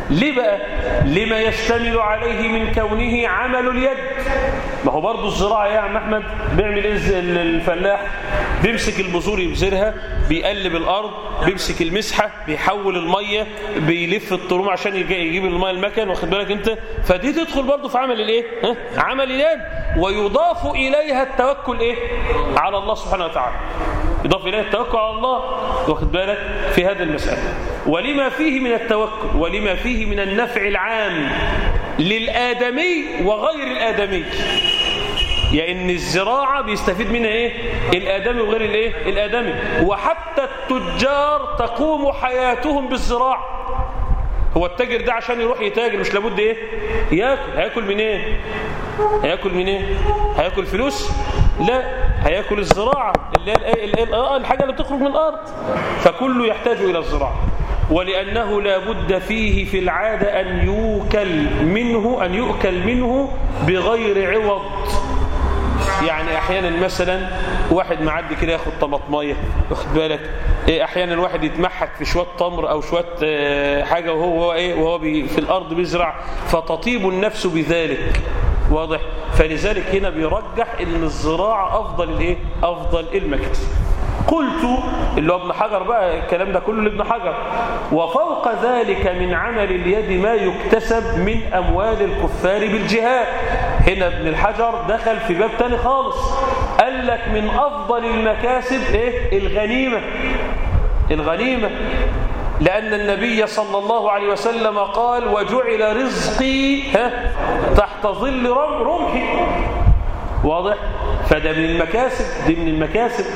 ليه بقى لما يشتمل عليه من كونه عمل اليد ما هو برضه الزراعه يا عم احمد بيعمل ايه الز- الفلاح بيمسك البذور يبذرها بيقلب الارض بيمسك المسحه بيحول الميه بيلف الطروم عشان يجي- يجيب الميه المكن واخد بالك انت فدي تدخل برضه في عمل الايه ها؟ عمل اليد ويضاف اليها التوكل ايه على الله سبحانه وتعالى يضاف إليه التوكل على الله واخد بالك في هذه المسألة ولما فيه من التوكل ولما فيه من النفع العام للآدمي وغير الآدمي يعني الزراعة بيستفيد منها ايه الآدمي وغير الايه الآدمي وحتى التجار تقوم حياتهم بالزراعة هو التاجر ده عشان يروح يتاجر مش لابد ايه ياكل هياكل منين إيه؟ هياكل منين إيه؟ هياكل فلوس لا هياكل الزراعة اللي هي الإيه؟ اللي هي آه الحاجة اللي بتخرج من الأرض فكله يحتاج إلى الزراعة ولأنه لا بد فيه في العادة أن يوكل منه أن يؤكل منه بغير عوض يعني احيانا مثلا واحد معدي كده ياخد طماطميه واخد بالك إيه احيانا واحد يتمحك في شويه تمر او شويه آه، حاجه وهو وهو ايه وهو بي في الارض بيزرع فتطيب النفس بذلك واضح فلذلك هنا بيرجح ان الزراعه افضل الايه افضل المكاسب قلت اللي هو ابن حجر بقى الكلام ده كله لابن حجر وفوق ذلك من عمل اليد ما يكتسب من أموال الكفار بالجهاد هنا ابن الحجر دخل في باب تاني خالص قال لك من أفضل المكاسب إيه؟ الغنيمة الغنيمة لأن النبي صلى الله عليه وسلم قال وجعل رزقي ها تحت ظل رم- رمحي واضح فده من المكاسب دي من المكاسب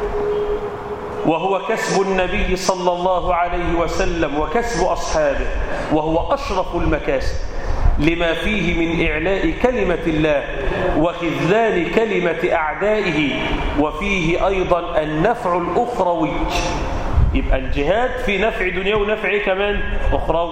وهو كسب النبي صلى الله عليه وسلم وكسب أصحابه وهو أشرف المكاسب لما فيه من إعلاء كلمة الله وخذلان كلمة أعدائه وفيه أيضا النفع الأخروي يبقى الجهاد في نفع دنيا ونفع إيه كمان أخروي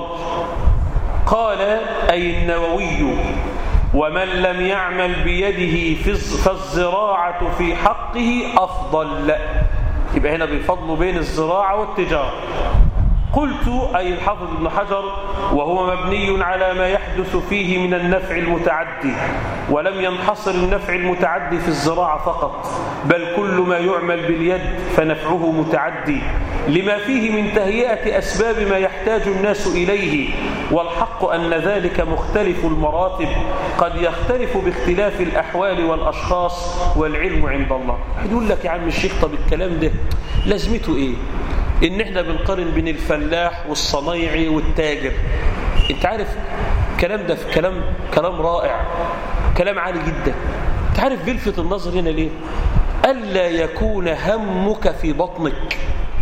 قال أي النووي ومن لم يعمل بيده في الز- فالزراعة في حقه أفضل يبقى هنا بيفضلوا بين الزراعة والتجارة قلت أي الحافظ ابن حجر وهو مبني على ما يحدث فيه من النفع المتعدي ولم ينحصر النفع المتعدي في الزراعة فقط بل كل ما يعمل باليد فنفعه متعدي لما فيه من تهيئة أسباب ما يحتاج الناس إليه والحق أن ذلك مختلف المراتب قد يختلف باختلاف الأحوال والأشخاص والعلم عند الله يقول لك يا عم الشيخ طب الكلام ده لازمته إيه ان احنا بنقارن بين الفلاح والصنايعي والتاجر انت عارف الكلام ده في كلام كلام رائع كلام عالي جدا انت عارف بيلفت النظر هنا ليه الا يكون همك في بطنك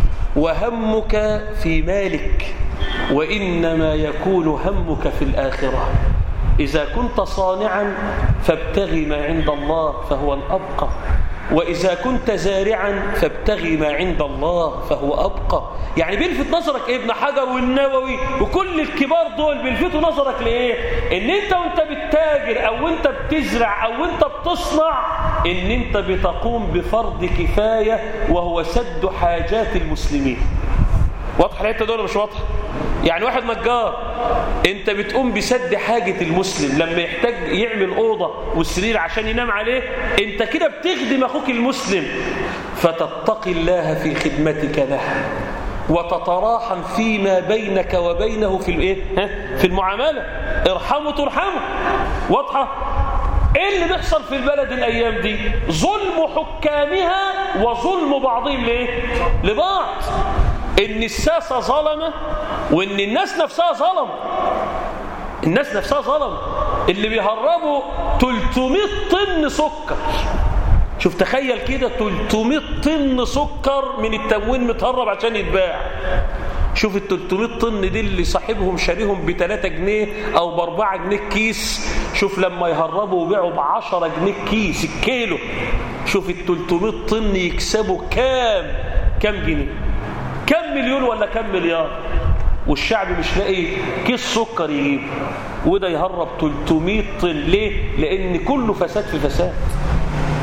وهمك في مالك وانما يكون همك في الاخره اذا كنت صانعا فابتغي ما عند الله فهو الابقى وإذا كنت زارعا فابتغي ما عند الله فهو أبقى يعني بيلفت نظرك إيه ابن حجر والنووي وكل الكبار دول بيلفتوا نظرك لإيه إن أنت وأنت بتتاجر أو أنت بتزرع أو أنت بتصنع إن أنت بتقوم بفرض كفاية وهو سد حاجات المسلمين واضحه الحته دول ولا مش واضحه يعني واحد نجار انت بتقوم بسد حاجه المسلم لما يحتاج يعمل اوضه والسرير عشان ينام عليه انت كده بتخدم اخوك المسلم فتتقي الله في خدمتك له وتتراحم فيما بينك وبينه في الايه ها؟ في المعامله ارحموا ترحموا واضحه ايه اللي بيحصل في البلد الايام دي ظلم حكامها وظلم بعضهم لايه لبعض ان الساسه ظلمه وان الناس نفسها ظلم الناس نفسها ظلم اللي بيهربوا 300 طن سكر شوف تخيل كده 300 طن سكر من التموين متهرب عشان يتباع شوف ال 300 طن دي اللي صاحبهم شاريهم ب 3 جنيه او ب 4 جنيه كيس شوف لما يهربوا ويبيعوا ب 10 جنيه كيس الكيلو شوف ال 300 طن يكسبوا كام كام جنيه كم مليون ولا كم مليار والشعب مش لاقي كيس سكر يجيب وده يهرب 300 طن ليه لان كله فساد في فساد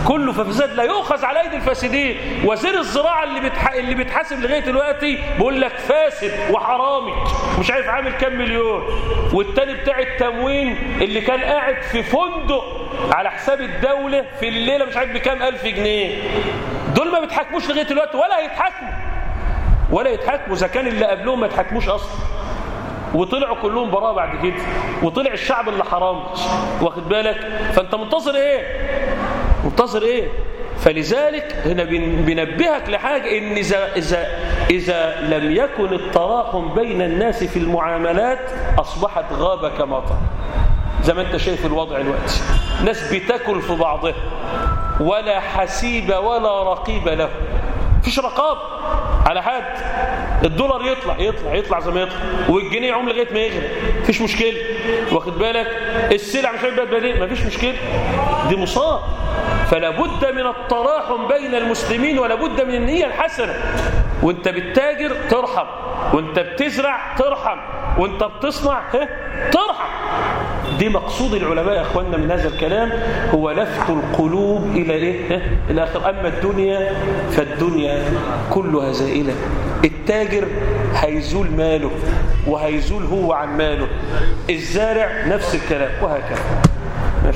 كله فساد لا يؤخذ على ايدي الفاسدين وزير الزراعه اللي بتح... اللي بيتحاسب لغايه دلوقتي بيقول لك فاسد وحرامي مش عارف عامل كام مليون والتاني بتاع التموين اللي كان قاعد في فندق على حساب الدوله في الليله مش عارف بكام الف جنيه دول ما بيتحاكموش لغايه دلوقتي ولا هيتحاكموا ولا يتحاكموا اذا كان اللي قبلهم ما يتحاكموش اصلا وطلعوا كلهم براء بعد كده وطلع الشعب اللي حرام واخد بالك فانت منتظر ايه منتظر ايه فلذلك هنا بن- بنبهك لحاجة ان إذا, إذا, إذا لم يكن التراحم بين الناس في المعاملات أصبحت غابة كما طال زي ما انت شايف الوضع دلوقتي ناس بتاكل في بعضها ولا حسيب ولا رقيب له مفيش رقاب على حد الدولار يطلع يطلع يطلع زي ما يطلع والجنيه يعوم لغايه ما يغرق مفيش مشكله واخد بالك السلع مش عارف بدل مفيش مشكله دي مصاب فلا بد من التراحم بين المسلمين ولا بد من النيه الحسنه وانت بتتاجر ترحم وانت بتزرع ترحم وانت بتصنع ها ترحم دي مقصود العلماء يا اخواننا من هذا الكلام هو لفت القلوب الى ايه ها؟ الى اخر اما الدنيا فالدنيا كلها زائله التاجر هيزول ماله وهيزول هو عن ماله الزارع نفس الكلام وهكذا ماشي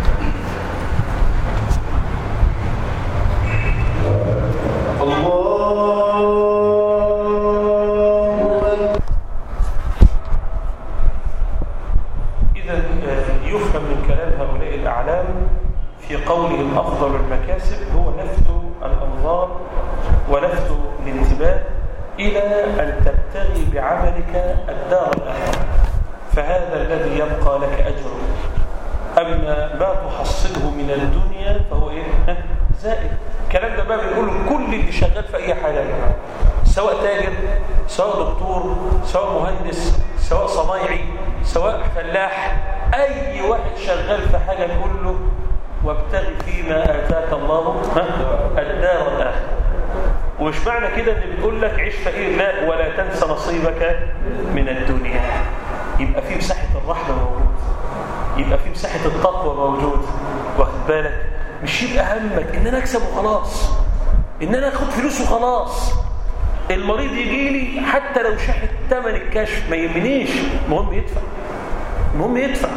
إذا يفهم من كلام هؤلاء الأعلام في قولهم أفضل المكاسب هو لفت الأنظار ولفت الانتباه إلى أن تبتغي بعملك الدار الآخرة فهذا الذي يبقى لك أجره أما ما تحصله من الدنيا فهو إيه؟ ها؟ زائد الكلام ده بقى بنقوله كل اللي شغال في أي حاجة يا جماعة. سواء تاجر سواء دكتور سواء مهندس سواء صنايعي سواء فلاح أي واحد شغال في حاجة نقول له وابتغي فيما آتاك الله ها؟ الدار الآخرة ومش معنى كده ان بتقول لك عيش فقير لا ولا تنسى نصيبك من الدنيا يبقى في مساحة الرحمة موجود يبقى في مساحة التقوى موجود واخد بالك مش يبقى همك ان انا اكسب وخلاص ان انا اخد فلوس وخلاص المريض يجي لي حتى لو شحت ثمن الكشف ما يهمنيش المهم يدفع المهم يدفع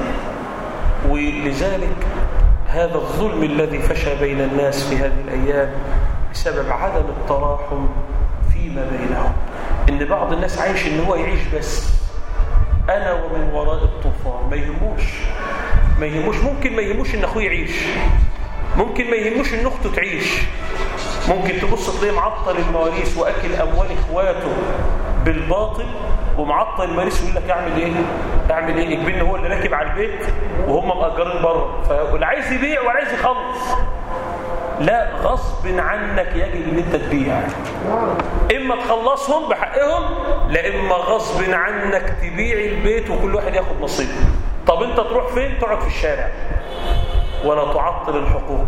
ولذلك هذا الظلم الذي فشى بين الناس في هذه الأيام بسبب عدم التراحم فيما بينهم إن بعض الناس عايش إن هو يعيش بس أنا ومن وراء الطوفان ما يهموش ما يهموش ممكن ما يهموش إن أخوه يعيش ممكن ما يهموش إن أخته تعيش ممكن تبص تلاقيه معطل المواريث واكل اموال اخواته بالباطل ومعطل المواريث ويقول لك اعمل ايه اعمل ايه اجبني هو اللي راكب على البيت وهم مأجرين بره فاللي عايز يبيع ولا عايز يخلص لا غصب عنك يجب ان انت تبيع اما تخلصهم بحقهم لا اما غصب عنك تبيع البيت وكل واحد ياخد نصيبه طب انت تروح فين تقعد في الشارع ولا تعطل الحقوق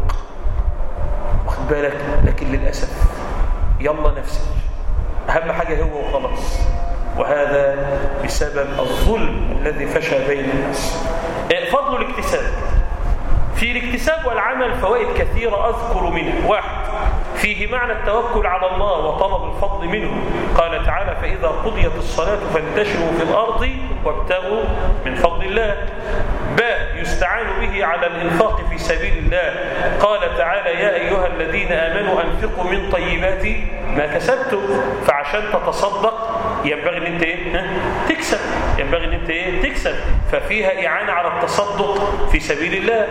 واخد بالك لكن للأسف يلا نفسك أهم حاجة هو وخلاص وهذا بسبب الظلم الذي فشى بين الناس إيه، فضل الاكتساب في الاكتساب والعمل فوائد كثيرة أذكر منها واحد فيه معنى التوكل على الله وطلب الفضل منه قال تعالى فإذا قضيت الصلاة فانتشروا في الأرض وابتغوا من فضل الله باء يستعان به على الإنفاق في سبيل الله قال تعالى يا أيها الذين آمنوا أنفقوا من طيبات ما كسبتم فعشان تتصدق ينبغي ان انت ايه ها؟ تكسب ينبغي ان انت ايه تكسب ففيها إعانة على التصدق في سبيل الله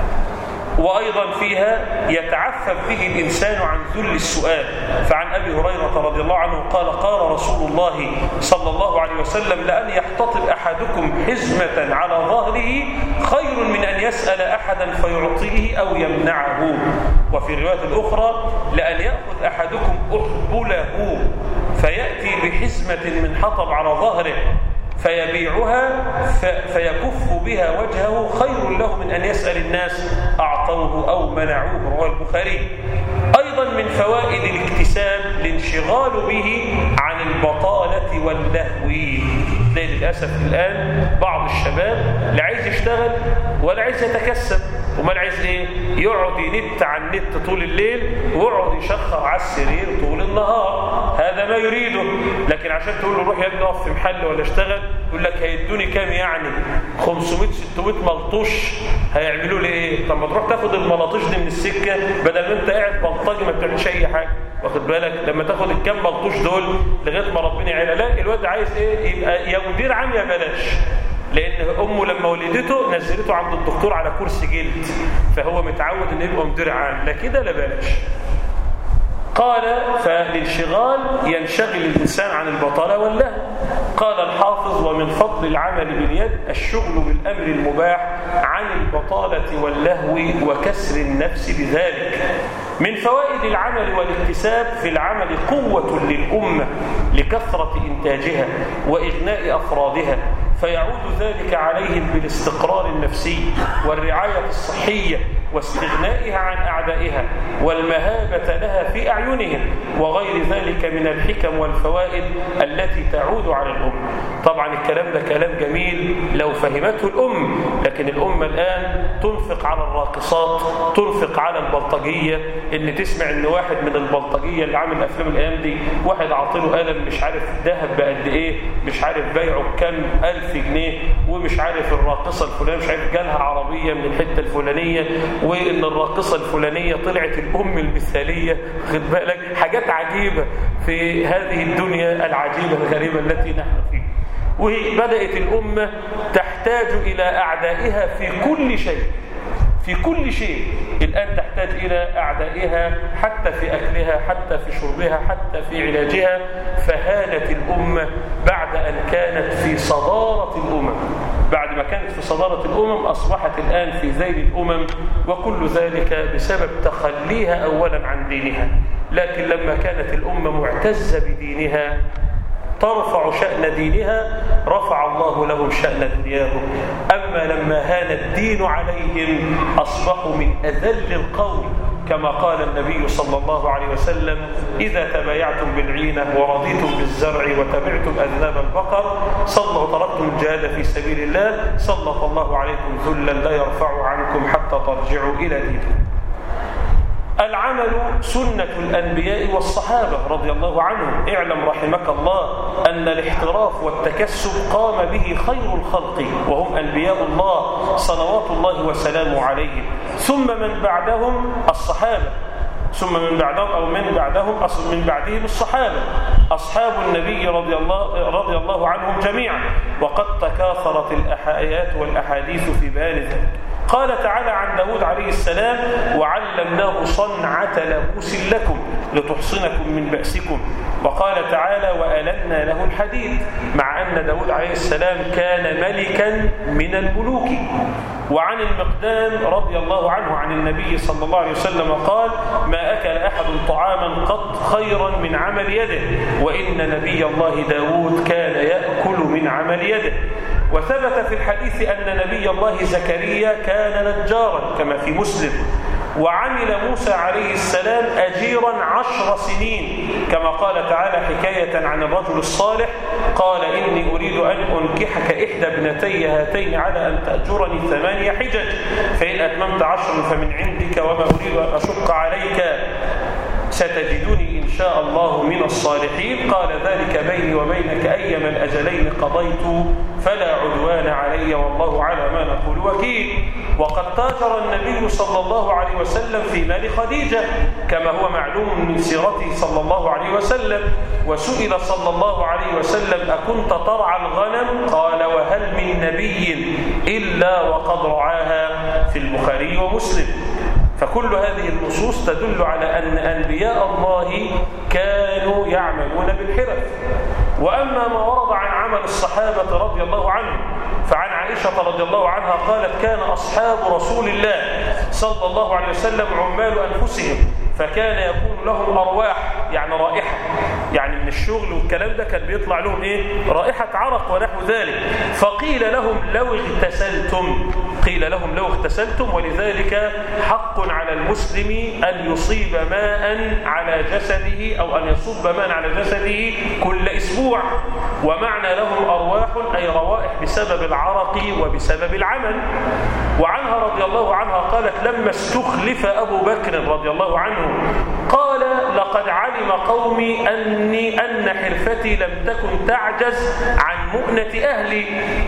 وأيضا فيها يتعفف به الإنسان عن ذل السؤال فعن أبي هريرة رضي الله عنه قال قال رسول الله صلى الله عليه وسلم لأن يحتطب أحدكم حزمة على ظهره خير من أن يسأل أحدا فيعطيه أو يمنعه وفي الرواية الأخرى لأن يأخذ أحدكم أحبله فيأتي بحزمة من حطب على ظهره فيبيعها ف- فيكف بها وجهه خير له من أن يسأل الناس أعطوه أو منعوه رواه البخاري أيضا من فوائد الاكتساب الانشغال به عن البطالة واللهو تلاقي للأسف الآن بعض الشباب لا عايز يشتغل ولا عايز يتكسب امال عايز ايه يقعد ينت على النت طول الليل ويقعد يشخر على السرير طول النهار هذا ما يريده لكن عشان تقول له روح يا ابني اقف في محل ولا اشتغل يقول لك هيدوني كام يعني 500 600 ملطوش هيعملوا لي ايه طب ما تروح تاخد الملطوش دي من السكه بدل ما انت قاعد بلطجي ما بتعملش اي حاجه واخد بالك لما تاخد الكام ملطوش دول لغايه ما ربنا يعينها لا الواد عايز ايه يبقى يا مدير عام يا بلاش لان امه لما ولدته نزلته عند الدكتور على كرسي جلد فهو متعود انه يبقى مدير عام لا كده لا بلاش قال فللشغال ينشغل الإنسان عن البطالة واللهو قال الحافظ ومن فضل العمل باليد الشغل بالأمر المباح عن البطالة واللهو وكسر النفس بذلك من فوائد العمل والاكتساب في العمل قوة للأمة لكثرة إنتاجها وإغناء أفرادها فيعود ذلك عليهم بالاستقرار النفسي والرعاية الصحية واستغنائها عن أعدائها والمهابة لها في أعينهم وغير ذلك من الحكم والفوائد التي تعود على الأم طبعا الكلام ده كلام جميل لو فهمته الأم لكن الأمة الآن تنفق على الراقصات تنفق على البلطجية إن تسمع إن واحد من البلطجية اللي عامل أفلام الأيام دي واحد عاطله قلم مش عارف ذهب بقد إيه مش عارف بيعه بكام ألف جنيه ومش عارف الراقصة الفلانية مش عارف جالها عربية من الحتة الفلانية وإن الراقصة الفلانية طلعت الأم المثالية خد بالك حاجات عجيبة في هذه الدنيا العجيبة الغريبة التي نحن فيها وبدأت الأمة تحتاج إلى أعدائها في كل شيء في كل شيء الآن تحتاج إلى أعدائها حتى في أكلها حتى في شربها حتى في علاجها فهانت الأمة بعد أن كانت في صدارة الأمم بعد ما كانت في صدارة الأمم أصبحت الآن في ذيل الأمم وكل ذلك بسبب تخليها أولا عن دينها لكن لما كانت الأمة معتزة بدينها ترفع شأن دينها رفع الله لهم شأن دنياهم أما لما هان الدين عليهم أصبحوا من أذل القوم كما قال النبي صلى الله عليه وسلم إذا تبايعتم بالعينة ورضيتم بالزرع وتبعتم أذناب البقر صلى وتركتم الجهاد في سبيل الله سلط الله عليكم ذلا لا يرفع عنكم حتى ترجعوا إلى دينكم العمل سنة الأنبياء والصحابة رضي الله عنهم اعلم رحمك الله أن الاحتراف والتكسب قام به خير الخلق وهم أنبياء الله صلوات الله وسلامه عليهم ثم من بعدهم الصحابة ثم من بعدهم أو من بعدهم أصل من بعدهم الصحابة أصحاب النبي رضي الله, رضي الله عنهم جميعا وقد تكاثرت الآيات والأحاديث في بيان ذلك قال تعالى عن داود عليه السلام وعلمناه صنعة لبوس لكم لتحصنكم من بأسكم وقال تعالى وألنا له الحديد مع أن داود عليه السلام كان ملكا من الملوك وعن المقدام رضي الله عنه عن النبي صلى الله عليه وسلم قال ما أكل أحد طعاما قط خيرا من عمل يده وإن نبي الله داود كان يأكل من عمل يده وثبت في الحديث أن نبي الله زكريا كان نجارا كما في مسلم وعمل موسى عليه السلام أجيرا عشر سنين كما قال تعالى حكاية عن الرجل الصالح قال إني أريد أن أنكحك إحدى ابنتي هاتين على أن تأجرني ثمانية حجج فإن أتممت عشرا فمن عندك وما أريد أن أشق عليك ستجدني إن شاء الله من الصالحين قال ذلك بيني وبينك أيما الأجلين قضيت فلا عدوان علي والله على ما نقول وكيل وقد تاجر النبي صلى الله عليه وسلم في مال خديجة كما هو معلوم من سيرته صلى الله عليه وسلم وسئل صلى الله عليه وسلم أكنت ترعى الغنم قال وهل من نبي إلا وقد رعاها في البخاري ومسلم فكل هذه النصوص تدل على أن أنبياء الله كانوا يعملون بالحرف وأما ما ورد عن عمل الصحابة رضي الله عنهم فعن عائشة رضي الله عنها قالت كان أصحاب رسول الله صلى الله عليه وسلم عمال أنفسهم فكان يكون لهم أرواح يعني رائحة يعني من الشغل والكلام ده كان بيطلع لهم ايه رائحة عرق ونحو ذلك فقيل لهم لو اغتسلتم قيل لهم لو اغتسلتم ولذلك حق على المسلم أن يصيب ماء على جسده أو أن يصب ماء على جسده كل أسبوع ومعنى لهم أرواح أي روائح بسبب العرق وبسبب العمل وعنها رضي الله عنها قالت لما استخلف أبو بكر رضي الله عنه قال لقد علم قومي أني أن حرفتي لم تكن تعجز عن مؤنة أهلي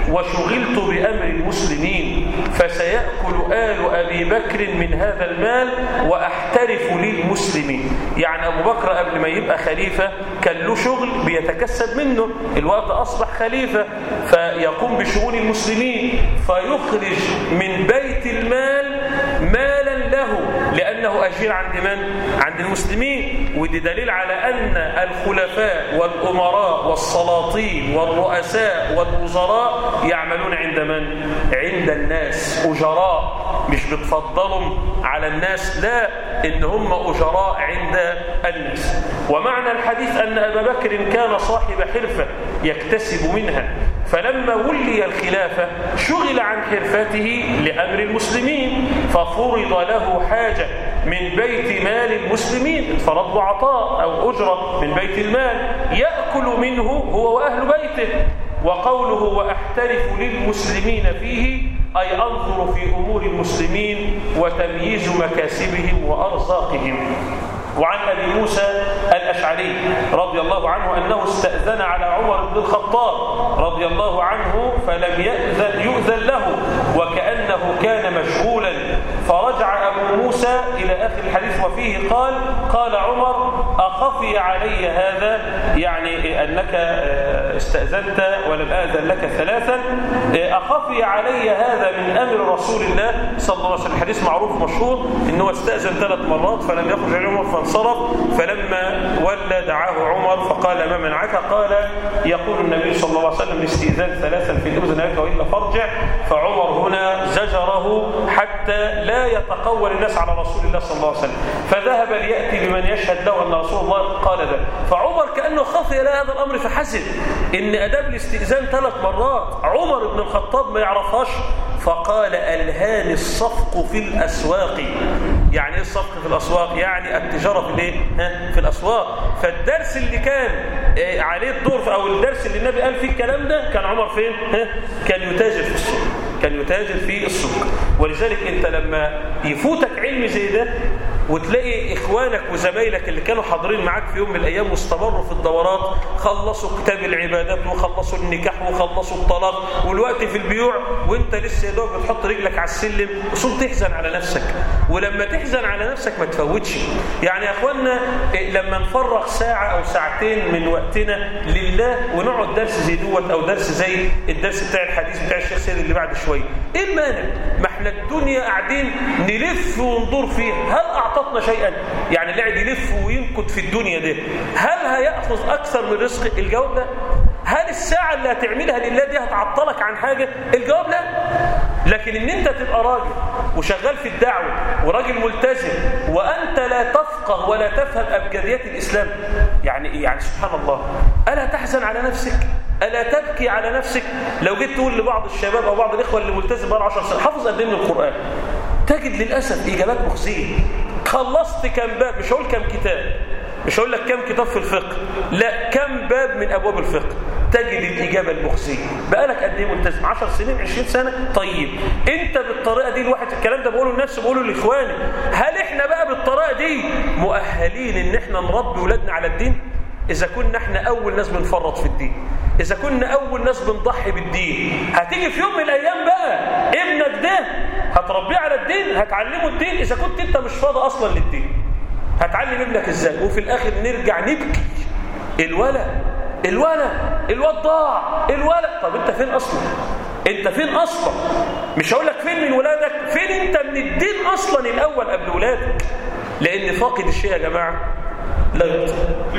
وشغلت بأمر المسلمين فسيأكل آل أبي بكر من هذا المال وأحترف للمسلمين يعني أبو بكر قبل ما يبقى خليفة كان له شغل بيتكسب منه الوقت أصبح خليفة فيقوم بشؤون المسلمين فيخرج من بيت المال مالا له لأنه أجير عند من؟ عند المسلمين ودي دليل على أن الخلفاء والأمراء والسلاطين والرؤساء والوزراء يعملون عند من؟ عند الناس أجراء مش بتفضلهم على الناس لا إن هم أجراء عند الناس ومعنى الحديث أن أبا بكر كان صاحب حرفة يكتسب منها فلما ولي الخلافة شغل عن حرفته لأمر المسلمين ففرض له حاجة من بيت مال المسلمين فرض عطاء أو أجرة من بيت المال يأكل منه هو وأهل بيته وقوله وأحترف للمسلمين فيه أي أنظر في أمور المسلمين وتمييز مكاسبهم وأرزاقهم وعن أبي موسى الأشعري رضي الله عنه أنه استأذن على عمر بن الخطاب رضي الله عنه فلم يأذن يؤذن له وكأنه كان مشغولا فرجع أبو موسى إلى آخر الحديث وفيه قال قال عمر أخفي علي هذا يعني أنك استأذنت ولم أأذن لك ثلاثا أخفي علي هذا من أمر رسول الله صلى الله عليه وسلم الحديث معروف مشهور أنه استأذن ثلاث مرات فلم يخرج عليه عمر فانصرف فلما ولى دعاه عمر فقال ما منعك قال يقول النبي صلى الله عليه وسلم الاستئذان ثلاثا في الأذن لك وإلا فارجع فعمر هنا زجره حتى لا يتقول الناس على رسول الله صلى الله عليه وسلم فذهب ليأتي بمن يشهد له أن رسول الله قال ذلك فعمر كأنه خفي له هذا الأمر فحزن إن أداب الاستئذان ثلاث مرات عمر بن الخطاب ما يعرفهاش فقال ألهاني الصفق في الأسواق يعني ايه الصفق في الأسواق يعني التجارة في الايه ها في الأسواق فالدرس اللي كان إيه عليه الدور أو الدرس اللي النبي قال فيه الكلام ده كان عمر فين ها كان يتاجر في السوق كان يتاجر في السوق ولذلك انت لما يفوتك علم زي ده وتلاقي إخوانك وزمايلك اللي كانوا حاضرين معاك في يوم من الأيام واستمروا في الدورات خلصوا كتاب العبادات وخلصوا النكاح وخلصوا الطلاق والوقت في البيوع وانت لسه يا دوب بتحط رجلك على السلم وصول تحزن على نفسك ولما تحزن على نفسك ما تفوتش يعني يا اخوانا لما نفرغ ساعة أو ساعتين من وقتنا لله ونقعد درس زي دوت أو درس زي الدرس بتاع الحديث بتاع الشيخ سيد اللي بعد شوية ايه المانع ما احنا الدنيا قاعدين نلف وندور فيها هل أعطتنا شيئا يعني اللي قاعد يلف وينكت في الدنيا ده هل هيأخذ أكثر من رزق الجواب لا هل الساعة اللي هتعملها لله دي هتعطلك عن حاجة الجواب لا لكن ان انت تبقى راجل وشغال في الدعوة وراجل ملتزم وانت لا تفقه ولا تفهم ابجديات الاسلام يعني يعني سبحان الله الا تحزن على نفسك الا تبكي على نفسك لو جيت تقول لبعض الشباب او بعض الاخوه اللي ملتزم بقى 10 سنه حافظ قد ايه من القران تجد للاسف اجابات مخزيه خلصت كم باب مش هقول كم كتاب مش هقول لك كم كتاب في الفقه لا كم باب من ابواب الفقه تجد الإجابة المخزية بقالك قد ايه ملتزم 10 سنين 20 سنة طيب انت بالطريقة دي الواحد الكلام ده بقوله لنفسي بقوله لاخواني هل احنا بقى بالطريقة دي مؤهلين ان احنا نربي ولادنا على الدين اذا كنا احنا اول ناس بنفرط في الدين اذا كنا اول ناس بنضحي بالدين هتيجي في يوم من الايام بقى ابنك ده هتربيه على الدين هتعلمه الدين اذا كنت انت مش فاضي اصلا للدين هتعلم ابنك ازاي وفي الاخر نرجع نبكي الولد الولد الواد ضاع الولد طب انت فين اصلا انت فين اصلا مش هقول لك فين من ولادك فين انت من الدين اصلا الاول قبل ولادك لان فاقد الشيء يا جماعه لا يعطي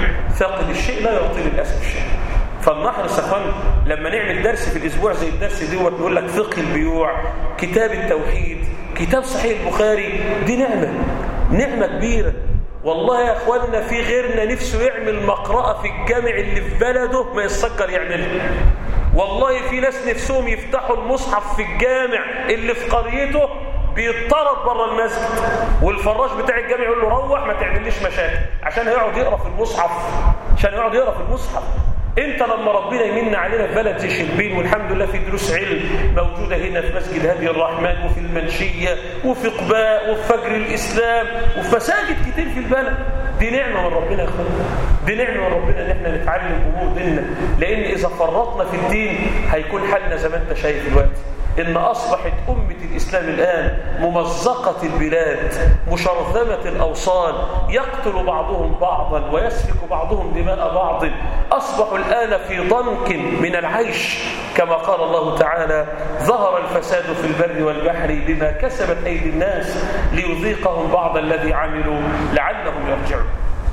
فاقد الشيء لا يعطي للاسف الشيء فلنحرص يا اخوان لما نعمل درس في الاسبوع زي الدرس دوت نقول لك فقه البيوع كتاب التوحيد كتاب صحيح البخاري دي نعمه نعمه كبيره والله يا اخوانا في غيرنا نفسه يعمل مقرأة في الجامع اللي في بلده ما يتسكر يعملها والله في ناس نفسهم يفتحوا المصحف في الجامع اللي في قريته بيطرد بره المسجد والفراش بتاع الجامع يقول له روح ما تعمليش مشاكل عشان هيقعد يقرا في المصحف عشان يقعد يقرا في المصحف انت لما ربنا يمن علينا في بلد زي شربين والحمد لله في دروس علم موجوده هنا في مسجد هادي الرحمن وفي المنشيه وفي قباء وفي فجر الاسلام وفي مساجد كتير في البلد دي نعمه من ربنا يا اخوانا دي نعمه من ربنا ان احنا نتعلم امور ديننا لان اذا فرطنا في الدين هيكون حالنا زي ما انت شايف دلوقتي إن أصبحت أمة الإسلام الآن ممزقة البلاد مشرذمة الأوصال يقتل بعضهم بعضا ويسفك بعضهم دماء بعض أصبحوا الآن في ضنك من العيش كما قال الله تعالى ظهر الفساد في البر والبحر بما كسبت أيدي الناس ليذيقهم بعض الذي عملوا لعلهم يرجعون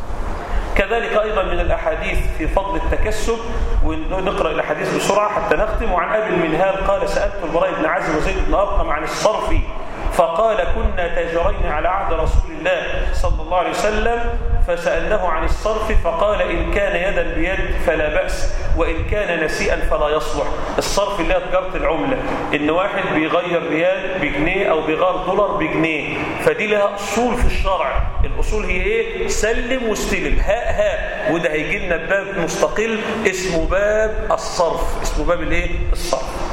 كذلك أيضا من الأحاديث في فضل التكسب ونقرأ الأحاديث بسرعة حتى نختم وعن أبي المنهال قال سألت البراء بن عازم وزيد بن أرقم عن الصرف فقال كنا تاجرين على عهد رسول الله صلى الله عليه وسلم فسألناه عن الصرف فقال إن كان يدا بيد فلا بأس وإن كان نسيئا فلا يصلح الصرف اللي هي تجارة العملة إن واحد بيغير ريال بجنيه أو بيغير دولار بجنيه فدي لها أصول في الشرع الأصول هي إيه؟ سلم واستلم هاء هاء وده هيجي لنا باب مستقل اسمه باب الصرف اسمه باب الإيه؟ الصرف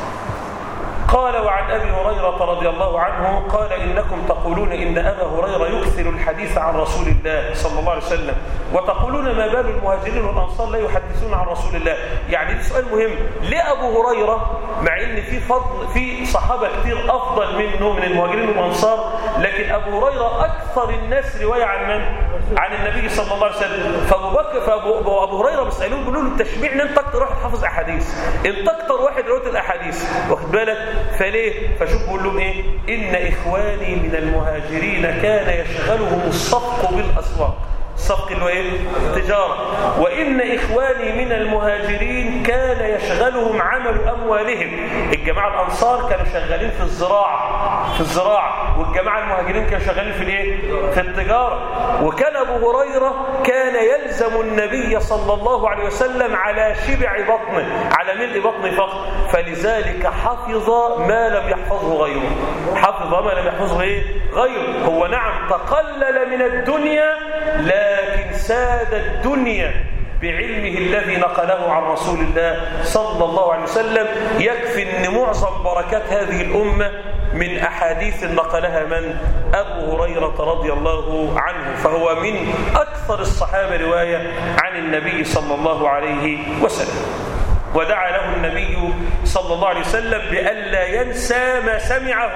قال وعن أبي هريرة رضي الله عنه قال إنكم تقولون إن أبا هريرة يكثر الحديث عن رسول الله صلى الله عليه وسلم وتقولون ما بال المهاجرين والأنصار لا يحدثون عن رسول الله يعني ده سؤال مهم ليه أبو هريرة مع إن في فضل في صحابة كتير أفضل منه من المهاجرين والأنصار لكن أبو هريرة أكثر الناس رواية عن من؟ عن النبي صلى الله عليه وسلم فأبو بكر فأبو أبو هريرة بيسألوه بيقولوا له أنت اشمعنى أنت أكثر واحد حافظ أحاديث أنت أكثر واحد رواه الأحاديث واخد بالك فليه فشوف بقول لهم ايه ان اخواني من المهاجرين كان يشغلهم الصفق بالاسواق الصفق اللي هو ايه التجاره وان اخواني من المهاجرين كان يشغلهم عمل اموالهم الجماعه الانصار كانوا شغالين في الزراعه في الزراعه والجماعه المهاجرين كانوا شغالين في الايه في التجاره وكان ابو هريره كان يلزم النبي صلى الله عليه وسلم على شبع بطنه على ملء بطنه فقط فلذلك حفظ ما لم يحفظه غيره حفظ ما لم يحفظه ايه غيره هو نعم تقلل من الدنيا لكن ساد الدنيا بعلمه الذي نقله عن رسول الله صلى الله عليه وسلم يكفي ان معظم بركات هذه الامه من احاديث نقلها من ابو هريره رضي الله عنه فهو من اكثر الصحابه روايه عن النبي صلى الله عليه وسلم ودعا له النبي صلى الله عليه وسلم بألا ينسى ما سمعه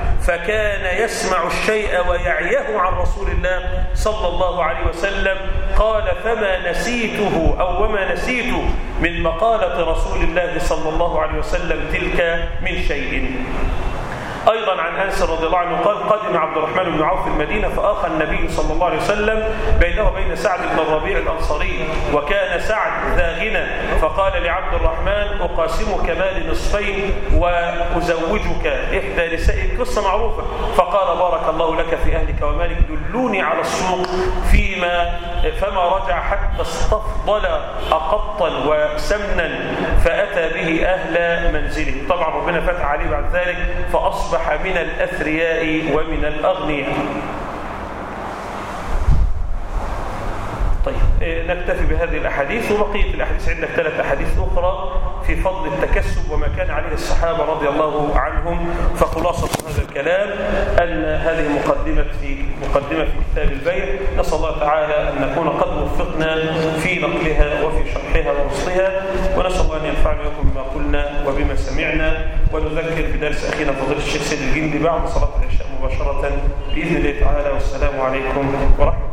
فكان يسمع الشيء ويعيه عن رسول الله صلى الله عليه وسلم قال فما نسيته أو وما نسيت من مقالة رسول الله صلى الله عليه وسلم تلك من شيء أيضا عن أنس رضي الله عنه قال قدم عبد الرحمن بن عوف المدينة فآخى النبي صلى الله عليه وسلم بينه وبين سعد بن الربيع الأنصاري وكان سعد ذا غنى فقال لعبد الرحمن أقاسمك مالي نصفين وأزوجك إحدى نسائي قصة معروفة فقال بارك الله لك في أهلك ومالك دلوني على السوق فيما فما رجع حتى استفضل أقطا وسمنا فأتى به أهل منزله طبعا ربنا فتح عليه بعد ذلك فأصبح أصبح من الأثرياء ومن الأغنياء طيب نكتفي بهذه الأحاديث وبقية الأحاديث عندك ثلاث أحاديث أخرى في فضل التكسب وما كان عليه الصحابة رضي الله عنهم فخلاصة هذا الكلام أن هذه مقدمة في مقدمة في كتاب البيع نسأل الله تعالى أن نكون قد وفقنا في نقلها وفي شرحها ورصدها ونسأل الله أن ينفعنا ويكم بما قلنا وبما سمعنا ونذكر بدرس أخينا فضيلة الشيخ سيد الجندي بعد صلاة العشاء مباشرة بإذن الله تعالى والسلام عليكم ورحمة الله